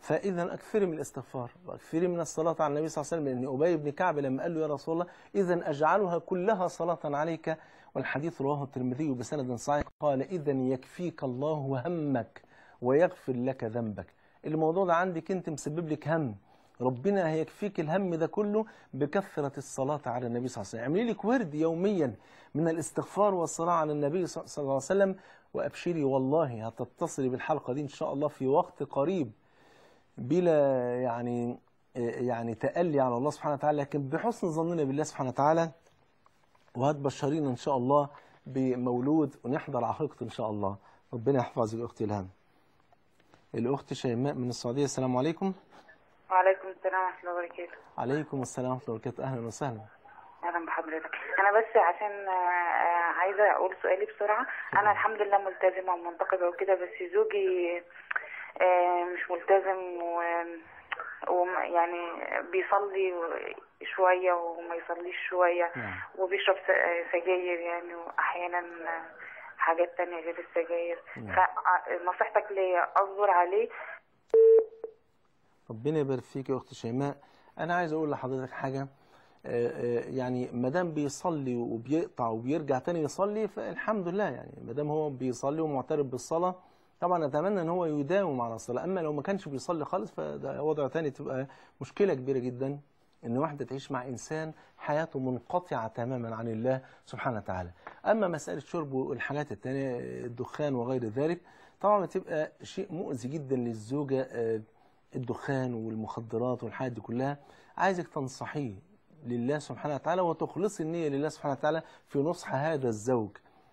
فاذا اكثري من الاستغفار واكثري من الصلاه على النبي صلى الله عليه وسلم لان ابي بن كعب لما قال له يا رسول الله اذا اجعلها كلها صلاه عليك والحديث رواه الترمذي بسند صحيح قال اذا يكفيك الله همك ويغفر لك ذنبك الموضوع ده عندك انت مسبب لك هم ربنا هيكفيك الهم ده كله بكثرة الصلاة على النبي صلى الله عليه وسلم اعملي لك ورد يوميا من الاستغفار والصلاة على النبي صلى الله عليه وسلم وأبشري والله هتتصلي بالحلقة دي إن شاء الله في وقت قريب بلا يعني يعني تألي على الله سبحانه وتعالى لكن بحسن ظننا بالله سبحانه وتعالى وهتبشرينا إن شاء الله بمولود ونحضر عقيقته إن شاء الله ربنا يحفظك أختي إلهام الأخت شيماء من السعودية السلام عليكم وعليكم السلام ورحمة الله وبركاته عليكم السلام ورحمة الله وبركاته أهلا وسهلا أهلا بحضرتك أنا بس عشان آه، عايزة أقول سؤالي بسرعة أنا الحمد لله ملتزمة ومنتقبة وكده بس زوجي آه، مش ملتزم و ويعني بيصلي شوية وما يصليش شوية وبيشرب س- سجاير يعني وأحيانا حاجات تانية غير السجاير نعم. فنصيحتك ليا أصبر عليه ربنا يبارك فيك يا اخت شيماء انا عايز اقول لحضرتك حاجه آه، آه، يعني ما دام بيصلي وبيقطع وبيرجع تاني يصلي فالحمد لله يعني ما دام هو بيصلي ومعترف بالصلاه طبعا اتمنى ان هو يداوم على الصلاه اما لو ما كانش بيصلي خالص فده وضع تاني تبقى مشكله كبيره جدا ان واحده تعيش مع انسان حياته منقطعه تماما عن الله سبحانه وتعالى اما مساله شرب والحاجات التانية الدخان وغير ذلك طبعا بتبقى شيء مؤذي جدا للزوجه آه، الدخان والمخدرات والحاجات دي كلها عايزك تنصحيه لله سبحانه وتعالى وتخلصي النية لله سبحانه وتعالى في نصح هذا الزوج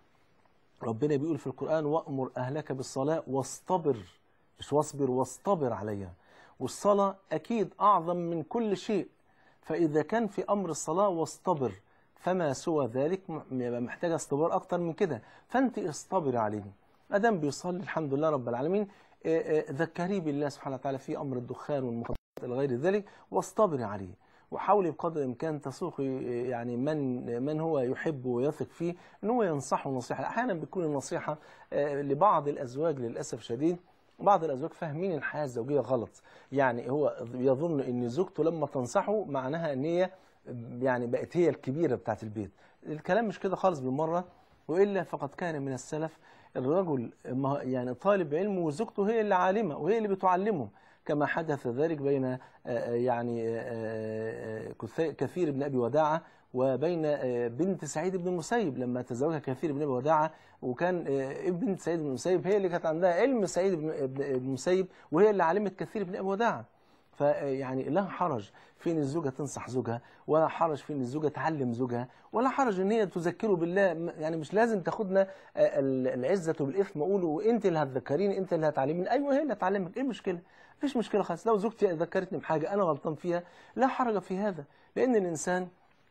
ربنا بيقول في القرآن وأمر أهلك بالصلاة واصطبر مش واصبر واصطبر عليها والصلاة أكيد أعظم من كل شيء فإذا كان في أمر الصلاة واصطبر فما سوى ذلك م- يبقى محتاجة اصطبار أكتر من كده فأنت اصطبر عليه أدام بيصلي الحمد لله رب العالمين آه، آه، ذكريه بالله سبحانه وتعالى في أمر الدخان والمخدرات إلى غير ذلك واصطبري عليه وحاولي بقدر الإمكان تسوقي آه، يعني من من هو يحب ويثق فيه ان هو ينصحه نصيحة أحيانا بتكون النصيحة آه، لبعض الأزواج للأسف شديد بعض الأزواج فاهمين الحياة الزوجية غلط يعني هو يظن ان زوجته لما تنصحه معناها ان هي يعني بقت هي الكبيرة بتاعت البيت الكلام مش كده خالص بالمرة وإلا فقد كان من السلف الرجل ما- يعني طالب علم وزوجته هي اللي عالمة وهي اللي بتعلمه كما حدث ذلك بين آه، آه، يعني آه، آه، كث- كثير بن أبي وداعة وبين آه، بنت سعيد بن المسيب لما تزوجها كثير بن أبي وداعة وكان آه، ابن سعيد بن المسيب هي اللي كانت عندها علم سعيد بن بن- بن المسيب وهي اللي علمت كثير بن أبي وداعة فيعني لا حرج في ان الزوجه تنصح زوجها ولا حرج في ان الزوجه تعلم زوجها ولا حرج ان هي تذكره بالله م- يعني مش لازم تاخدنا آه، ال- العزه بالاثم اقوله وانت اللي هتذكريني انت اللي هتعلميني ايوه هي اللي هتعلمك ايه المشكله مفيش مشكله خالص لو زوجتي ذكرتني بحاجه انا غلطان فيها لا حرج في هذا لان الانسان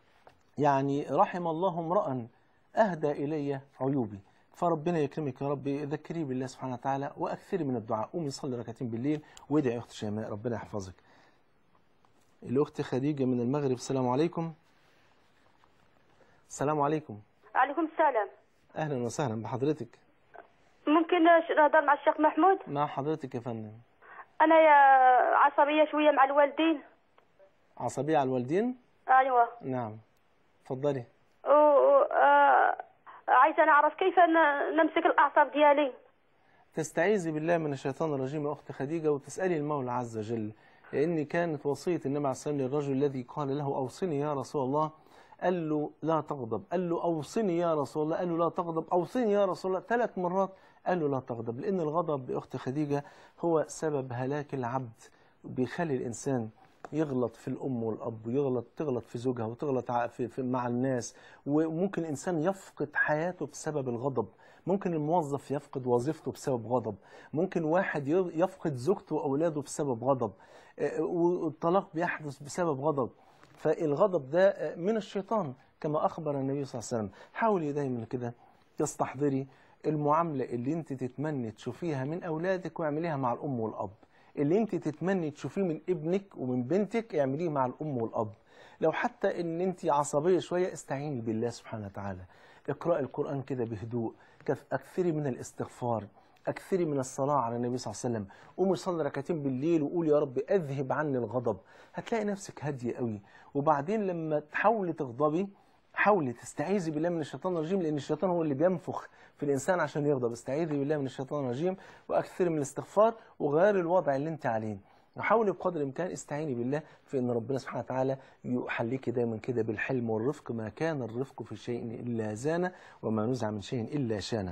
يعني رحم الله امرأ أهدى إلي عيوبي فربنا يكرمك يا رب ذكري بالله سبحانه وتعالى وأكثري من الدعاء قومي صلي ركعتين بالليل وادعي يا أخت شيماء ربنا يحفظك الأخت خديجة من المغرب السلام عليكم السلام عليكم عليكم السلام أهلا وسهلا بحضرتك ممكن نهضر مع الشيخ محمود مع حضرتك يا فندم انا يا عصبيه شويه مع الوالدين عصبية على الوالدين ايوه نعم اتفضلي و... و... آه... عايزه نعرف كيف ن... نمسك الاعصاب ديالي تستعيذي بالله من الشيطان الرجيم يا أخت خديجة وتسألي المولى عز وجل لأن كانت وصية النبي عليه الصلاة والسلام للرجل الذي قال له أوصني يا رسول الله قال له لا تغضب قال له أوصني يا رسول الله قال له لا تغضب أوصني يا رسول الله ثلاث مرات قال له لا تغضب لأن الغضب يا أخت خديجة هو سبب هلاك العبد بيخلي الإنسان يغلط في الأم والأب ويغلط تغلط في زوجها وتغلط ع- في في مع الناس وممكن الإنسان يفقد حياته بسبب الغضب ممكن الموظف يفقد وظيفته بسبب غضب ممكن واحد ي- يفقد زوجته وأولاده بسبب غضب آه، والطلاق بيحدث بسبب غضب فالغضب ده آه، من الشيطان كما أخبر النبي صلى الله عليه وسلم حاولي دايما كده تستحضري المعاملة اللي انت تتمني تشوفيها من أولادك واعمليها مع الأم والأب اللي انت تتمني تشوفيه من ابنك ومن بنتك اعمليه مع الأم والأب لو حتى ان انت عصبية شوية استعيني بالله سبحانه وتعالى اقرأي القرآن كده بهدوء كف- اكثري من الاستغفار اكثري من الصلاه على النبي صلى الله عليه وسلم قومي صلي ركعتين بالليل وقولي يا رب اذهب عني الغضب هتلاقي نفسك هاديه قوي وبعدين لما تحاولي تغضبي حاولي تستعيذي بالله من الشيطان الرجيم لان الشيطان هو اللي بينفخ في الانسان عشان يغضب استعيذي بالله من الشيطان الرجيم واكثري من الاستغفار وغيري الوضع اللي انت عليه وحاولي بقدر الامكان استعيني بالله في ان ربنا سبحانه وتعالى يحليك دايما كده بالحلم والرفق ما كان الرفق في شيء الا زانه وما نزع من شيء الا شانه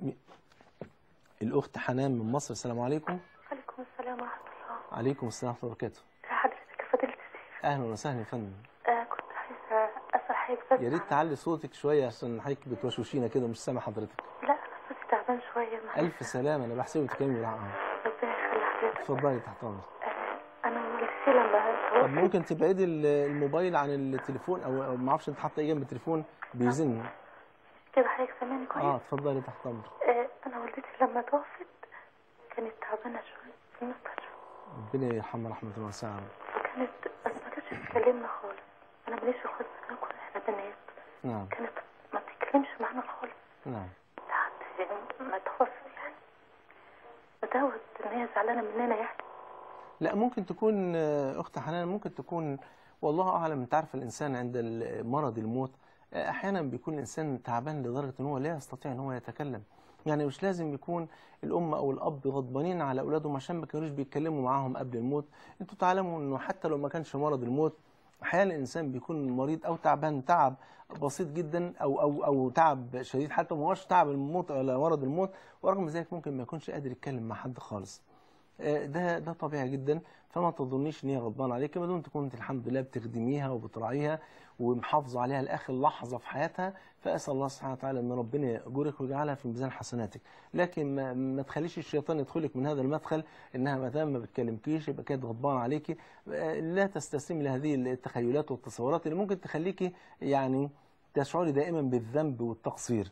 الاخت حنان من مصر السلام عليكم عليكم السلام ورحمة الله عليكم السلام ورحمه الله وبركاته حضرتك يا فضيلة الشيخ اهلا وسهلا يا فندم آه كنت عايزة أسأل حضرتك بس يا ريت تعلي صوتك شويه عشان حضرتك بتوشوشينا كده مش سامع حضرتك لا أنا صوتي تعبان شوية معلش الف سلامه انا بحسبك بتتكلمي بالعقل ربنا يخلي حضرتك اتفضلي تحت امرك أنا والدتي لما طب ممكن تبعدي ال- الموبايل عن التليفون او أو ما اعرفش انت حاطه ايه جنب التليفون بيزن كده حضرتك سامعني كويس اه اتفضلي تحت امرك آه أنا والدتي لما توفت كانت تعبانة شوية في المستشفى ربنا يرحمها رحمه واسعه وكانت بس ما كانتش بتكلمنا خالص أنا ماليش اخوات بناكل احنا بنات نعم كانت ما بتتكلمش معانا خالص نعم لحد ما توفت يعني ودوت إن هي زعلانة مننا يعني لا ممكن تكون آه، اخت حنان ممكن تكون والله اعلم انت عارف الانسان عند ال- مرض الموت آه، احيانا بيكون الانسان تعبان لدرجه ان هو لا يستطيع ان هو يتكلم يعني مش لازم يكون الام او الاب غضبانين على اولادهم عشان ما كانوش بيتكلموا معاهم قبل الموت انتوا تعلموا انه حتى لو ما كانش مرض الموت احيانا الانسان بيكون مريض او تعبان تعب بسيط جدا او او او تعب شديد حتى ما هوش تعب الموت ولا مرض الموت ورغم ذلك ممكن ما يكونش قادر يتكلم مع حد خالص آه، ده ده طبيعي جدا فما تظنيش ان هي غضبانه عليك ما دمت كنت الحمد لله بتخدميها وبتراعيها ومحافظه عليها لاخر لحظه في حياتها فاسال الله سبحانه وتعالى ان ربنا ياجرك ويجعلها في ميزان حسناتك لكن ما, ما تخليش الشيطان يدخلك من هذا المدخل انها ما دام ما بتكلمكيش يبقى كانت غضبانه عليكي آه، لا تستسلمي لهذه التخيلات والتصورات اللي ممكن تخليكي يعني تشعري دائما بالذنب والتقصير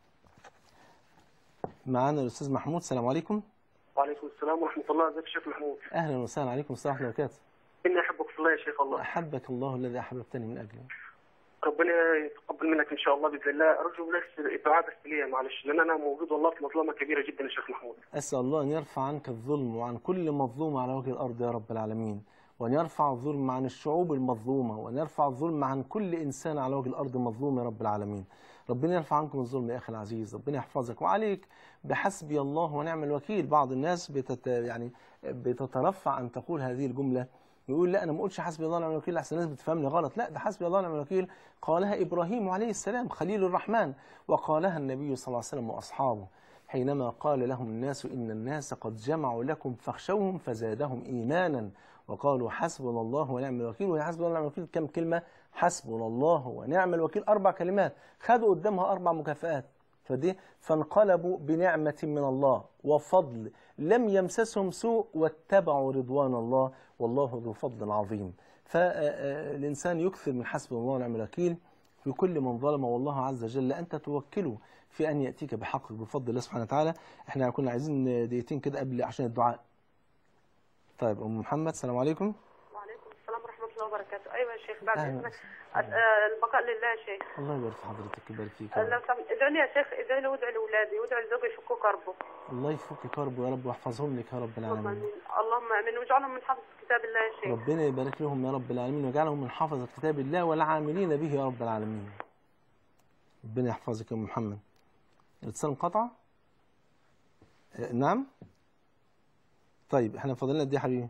معانا الاستاذ محمود السلام عليكم وعليكم السلام ورحمة الله ازيك يا شيخ محمود اهلا وسهلا عليكم السلام ورحمه الله وبركاته إني أحبك في الله يا شيخ الله احبك الله الذي احببتني من اجله ربنا يتقبل منك إن شاء الله بإذن الله أرجو بس الدعاء بس ليا معلش لأن أنا موجود والله في مظلمة كبيرة جدا يا شيخ محمود أسأل الله أن يرفع عنك الظلم وعن كل مظلوم على وجه الأرض يا رب العالمين وأن يرفع الظلم عن الشعوب المظلومة وأن يرفع الظلم عن كل إنسان على وجه الأرض مظلوم يا رب العالمين ربنا يرفع عنكم الظلم يا أخي العزيز ربنا يحفظك وعليك بحسبي الله ونعم الوكيل بعض الناس بتت يعني بتترفع أن تقول هذه الجملة يقول لا انا ما اقولش حسبي الله ونعم الوكيل احسن الناس بتفهمني غلط لا ده حسبي الله ونعم الوكيل قالها ابراهيم عليه السلام خليل الرحمن وقالها النبي صلى الله عليه وسلم واصحابه حينما قال لهم الناس ان الناس قد جمعوا لكم فاخشوهم فزادهم ايمانا وقالوا حسبنا الله ونعم الوكيل وهي حسبنا الله ونعم الوكيل كم كلمه حسبنا الله ونعم الوكيل اربع كلمات خدوا قدامها اربع مكافآت فدي فانقلبوا بنعمة من الله وفضل لم يمسسهم سوء واتبعوا رضوان الله والله ذو فضل عظيم فالإنسان يكثر من حسب الله ونعم الوكيل في كل من ظلم والله عز وجل أنت توكله في أن يأتيك بحقك بفضل الله سبحانه وتعالى احنا كنا عايزين دقيقتين كده قبل عشان الدعاء طيب أم محمد السلام عليكم وعليكم السلام ورحمة الله وبركاته أيوة يا شيخ بعد أهلا إذنك أس- آه، البقاء لله يا شيخ الله يبارك في حضرتك يبارك فيك آه، يا لو رب. سمحت ادعوا لي يا شيخ ادعوا لي وادعوا لأولادي وادعوا لزوجي يفكوا كربه الله يفك كربه يا رب ويحفظهم لك يا رب اللهم العالمين آمين اللهم آمين واجعلهم من حفظ كتاب الله يا شيخ ربنا يبارك لهم يا رب العالمين ويجعلهم من حفظة كتاب الله والعاملين به يا رب العالمين ربنا يحفظك يا أم محمد الاتصال انقطع آه، نعم طيب احنا فاضلنا قد ايه يا حبيبي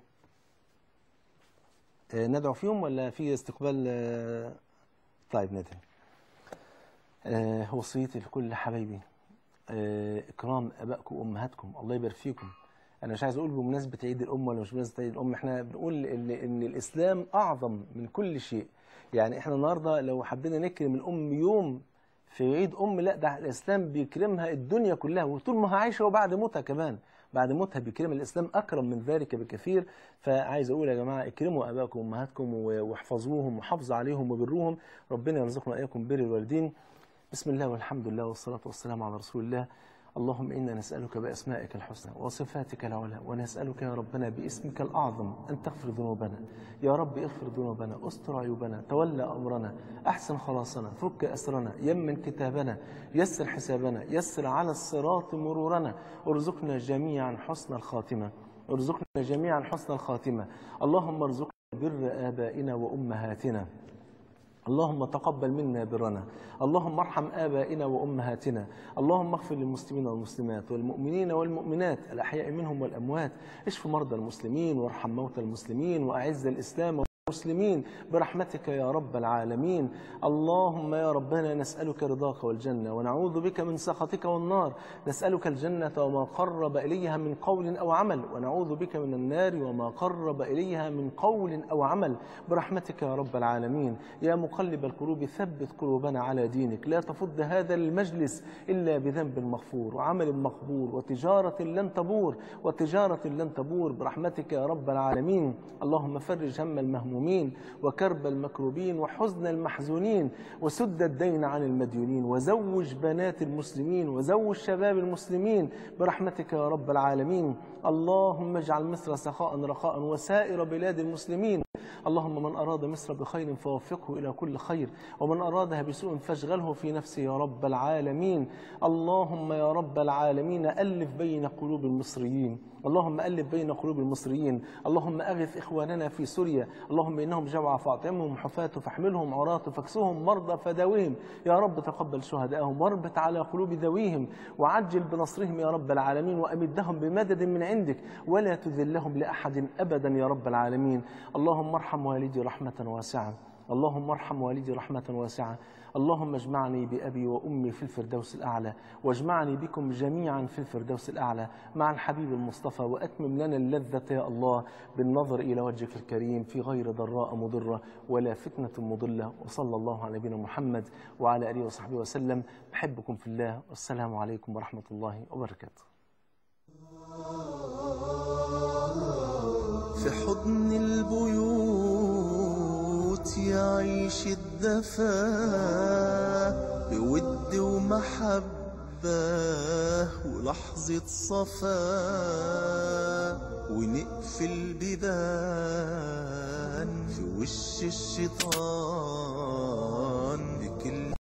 آه، ندعو فيهم ولا في استقبال آه، طيب ندعو آه، وصيتي لكل حبايبي آه، اكرام ابائكم وامهاتكم الله يبارك فيكم انا مش عايز اقول بمناسبه عيد الام ولا مش بمناسبه عيد الام احنا بنقول ان ان الاسلام اعظم من كل شيء يعني احنا النهارده لو حبينا نكرم الام يوم في عيد ام لا ده الاسلام بيكرمها الدنيا كلها وطول ما هي عايشه وبعد موتها كمان بعد موتها بيكرم الاسلام اكرم من ذلك بكثير فعايز اقول يا جماعه اكرموا ابائكم وامهاتكم و- واحفظوهم وحافظوا عليهم وبروهم ربنا يرزقنا اياكم بر الوالدين بسم الله والحمد لله والصلاه والسلام على رسول الله اللهم إنا نسألك بأسمائك الحسنى وصفاتك العلى ونسألك يا ربنا باسمك الأعظم أن تغفر ذنوبنا يا رب اغفر ذنوبنا استر عيوبنا تولى أمرنا أحسن خلاصنا فك أسرنا يمن كتابنا يسر حسابنا يسر على الصراط مرورنا ارزقنا جميعا حسن الخاتمة ارزقنا جميعا حسن الخاتمة اللهم ارزقنا بر آبائنا وأمهاتنا اللهم تقبل منا برنا اللهم ارحم آبائنا وأمهاتنا اللهم اغفر للمسلمين والمسلمات والمؤمنين والمؤمنات الأحياء منهم والأموات اشف مرضى المسلمين وارحم موتى المسلمين وأعز الإسلام المسلمين برحمتك يا رب العالمين اللهم يا ربنا نسألك رضاك والجنة ونعوذ بك من سخطك والنار نسألك الجنة وما قرب إليها من قول أو عمل ونعوذ بك من النار وما قرب إليها من قول أو عمل برحمتك يا رب العالمين يا مقلب القلوب ثبت قلوبنا على دينك لا تفض هذا المجلس إلا بذنب مغفور وعمل مقبول وتجارة لن تبور وتجارة لن تبور برحمتك يا رب العالمين اللهم فرج هم المهمومين وكرب المكروبين وحزن المحزونين وسد الدين عن المديونين وزوج بنات المسلمين وزوج شباب المسلمين برحمتك يا رب العالمين اللهم اجعل مصر سخاء رخاء وسائر بلاد المسلمين اللهم من أراد مصر بخير فوفقه إلى كل خير ومن أرادها بسوء فاشغله في نفسه يا رب العالمين اللهم يا رب العالمين ألف بين قلوب المصريين اللهم ألف بين قلوب المصريين اللهم أغث إخواننا في سوريا اللهم إنهم جوع فاطعمهم حفاة فاحملهم عراة فاكسوهم مرضى فداوهم يا رب تقبل شهدائهم واربط على قلوب ذويهم وعجل بنصرهم يا رب العالمين وأمدهم بمدد من عندك ولا تذلهم لأحد أبدا يا رب العالمين اللهم ارحم والدي رحمة واسعة اللهم ارحم والدي رحمة واسعة اللهم اجمعني بأبي وأمي في الفردوس الأعلى واجمعني بكم جميعا في الفردوس الأعلى مع الحبيب المصطفى وأتمم لنا اللذة يا الله بالنظر إلى وجهك الكريم في غير ضراء مضرة ولا فتنة مضلة وصلى الله على نبينا محمد وعلى آله وصحبه وسلم بحبكم في الله والسلام عليكم ورحمة الله وبركاته في حضن البيوت يعيش الدفا بود ومحبة ولحظة صفا ونقفل بيبان في وش الشيطان بكل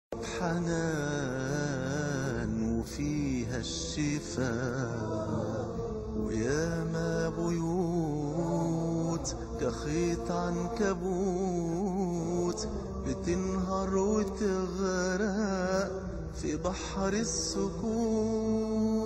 حنان وفيها الشفاء وياما بيوت كخيط عنكبوت بتنهار وتغرق في بحر السكوت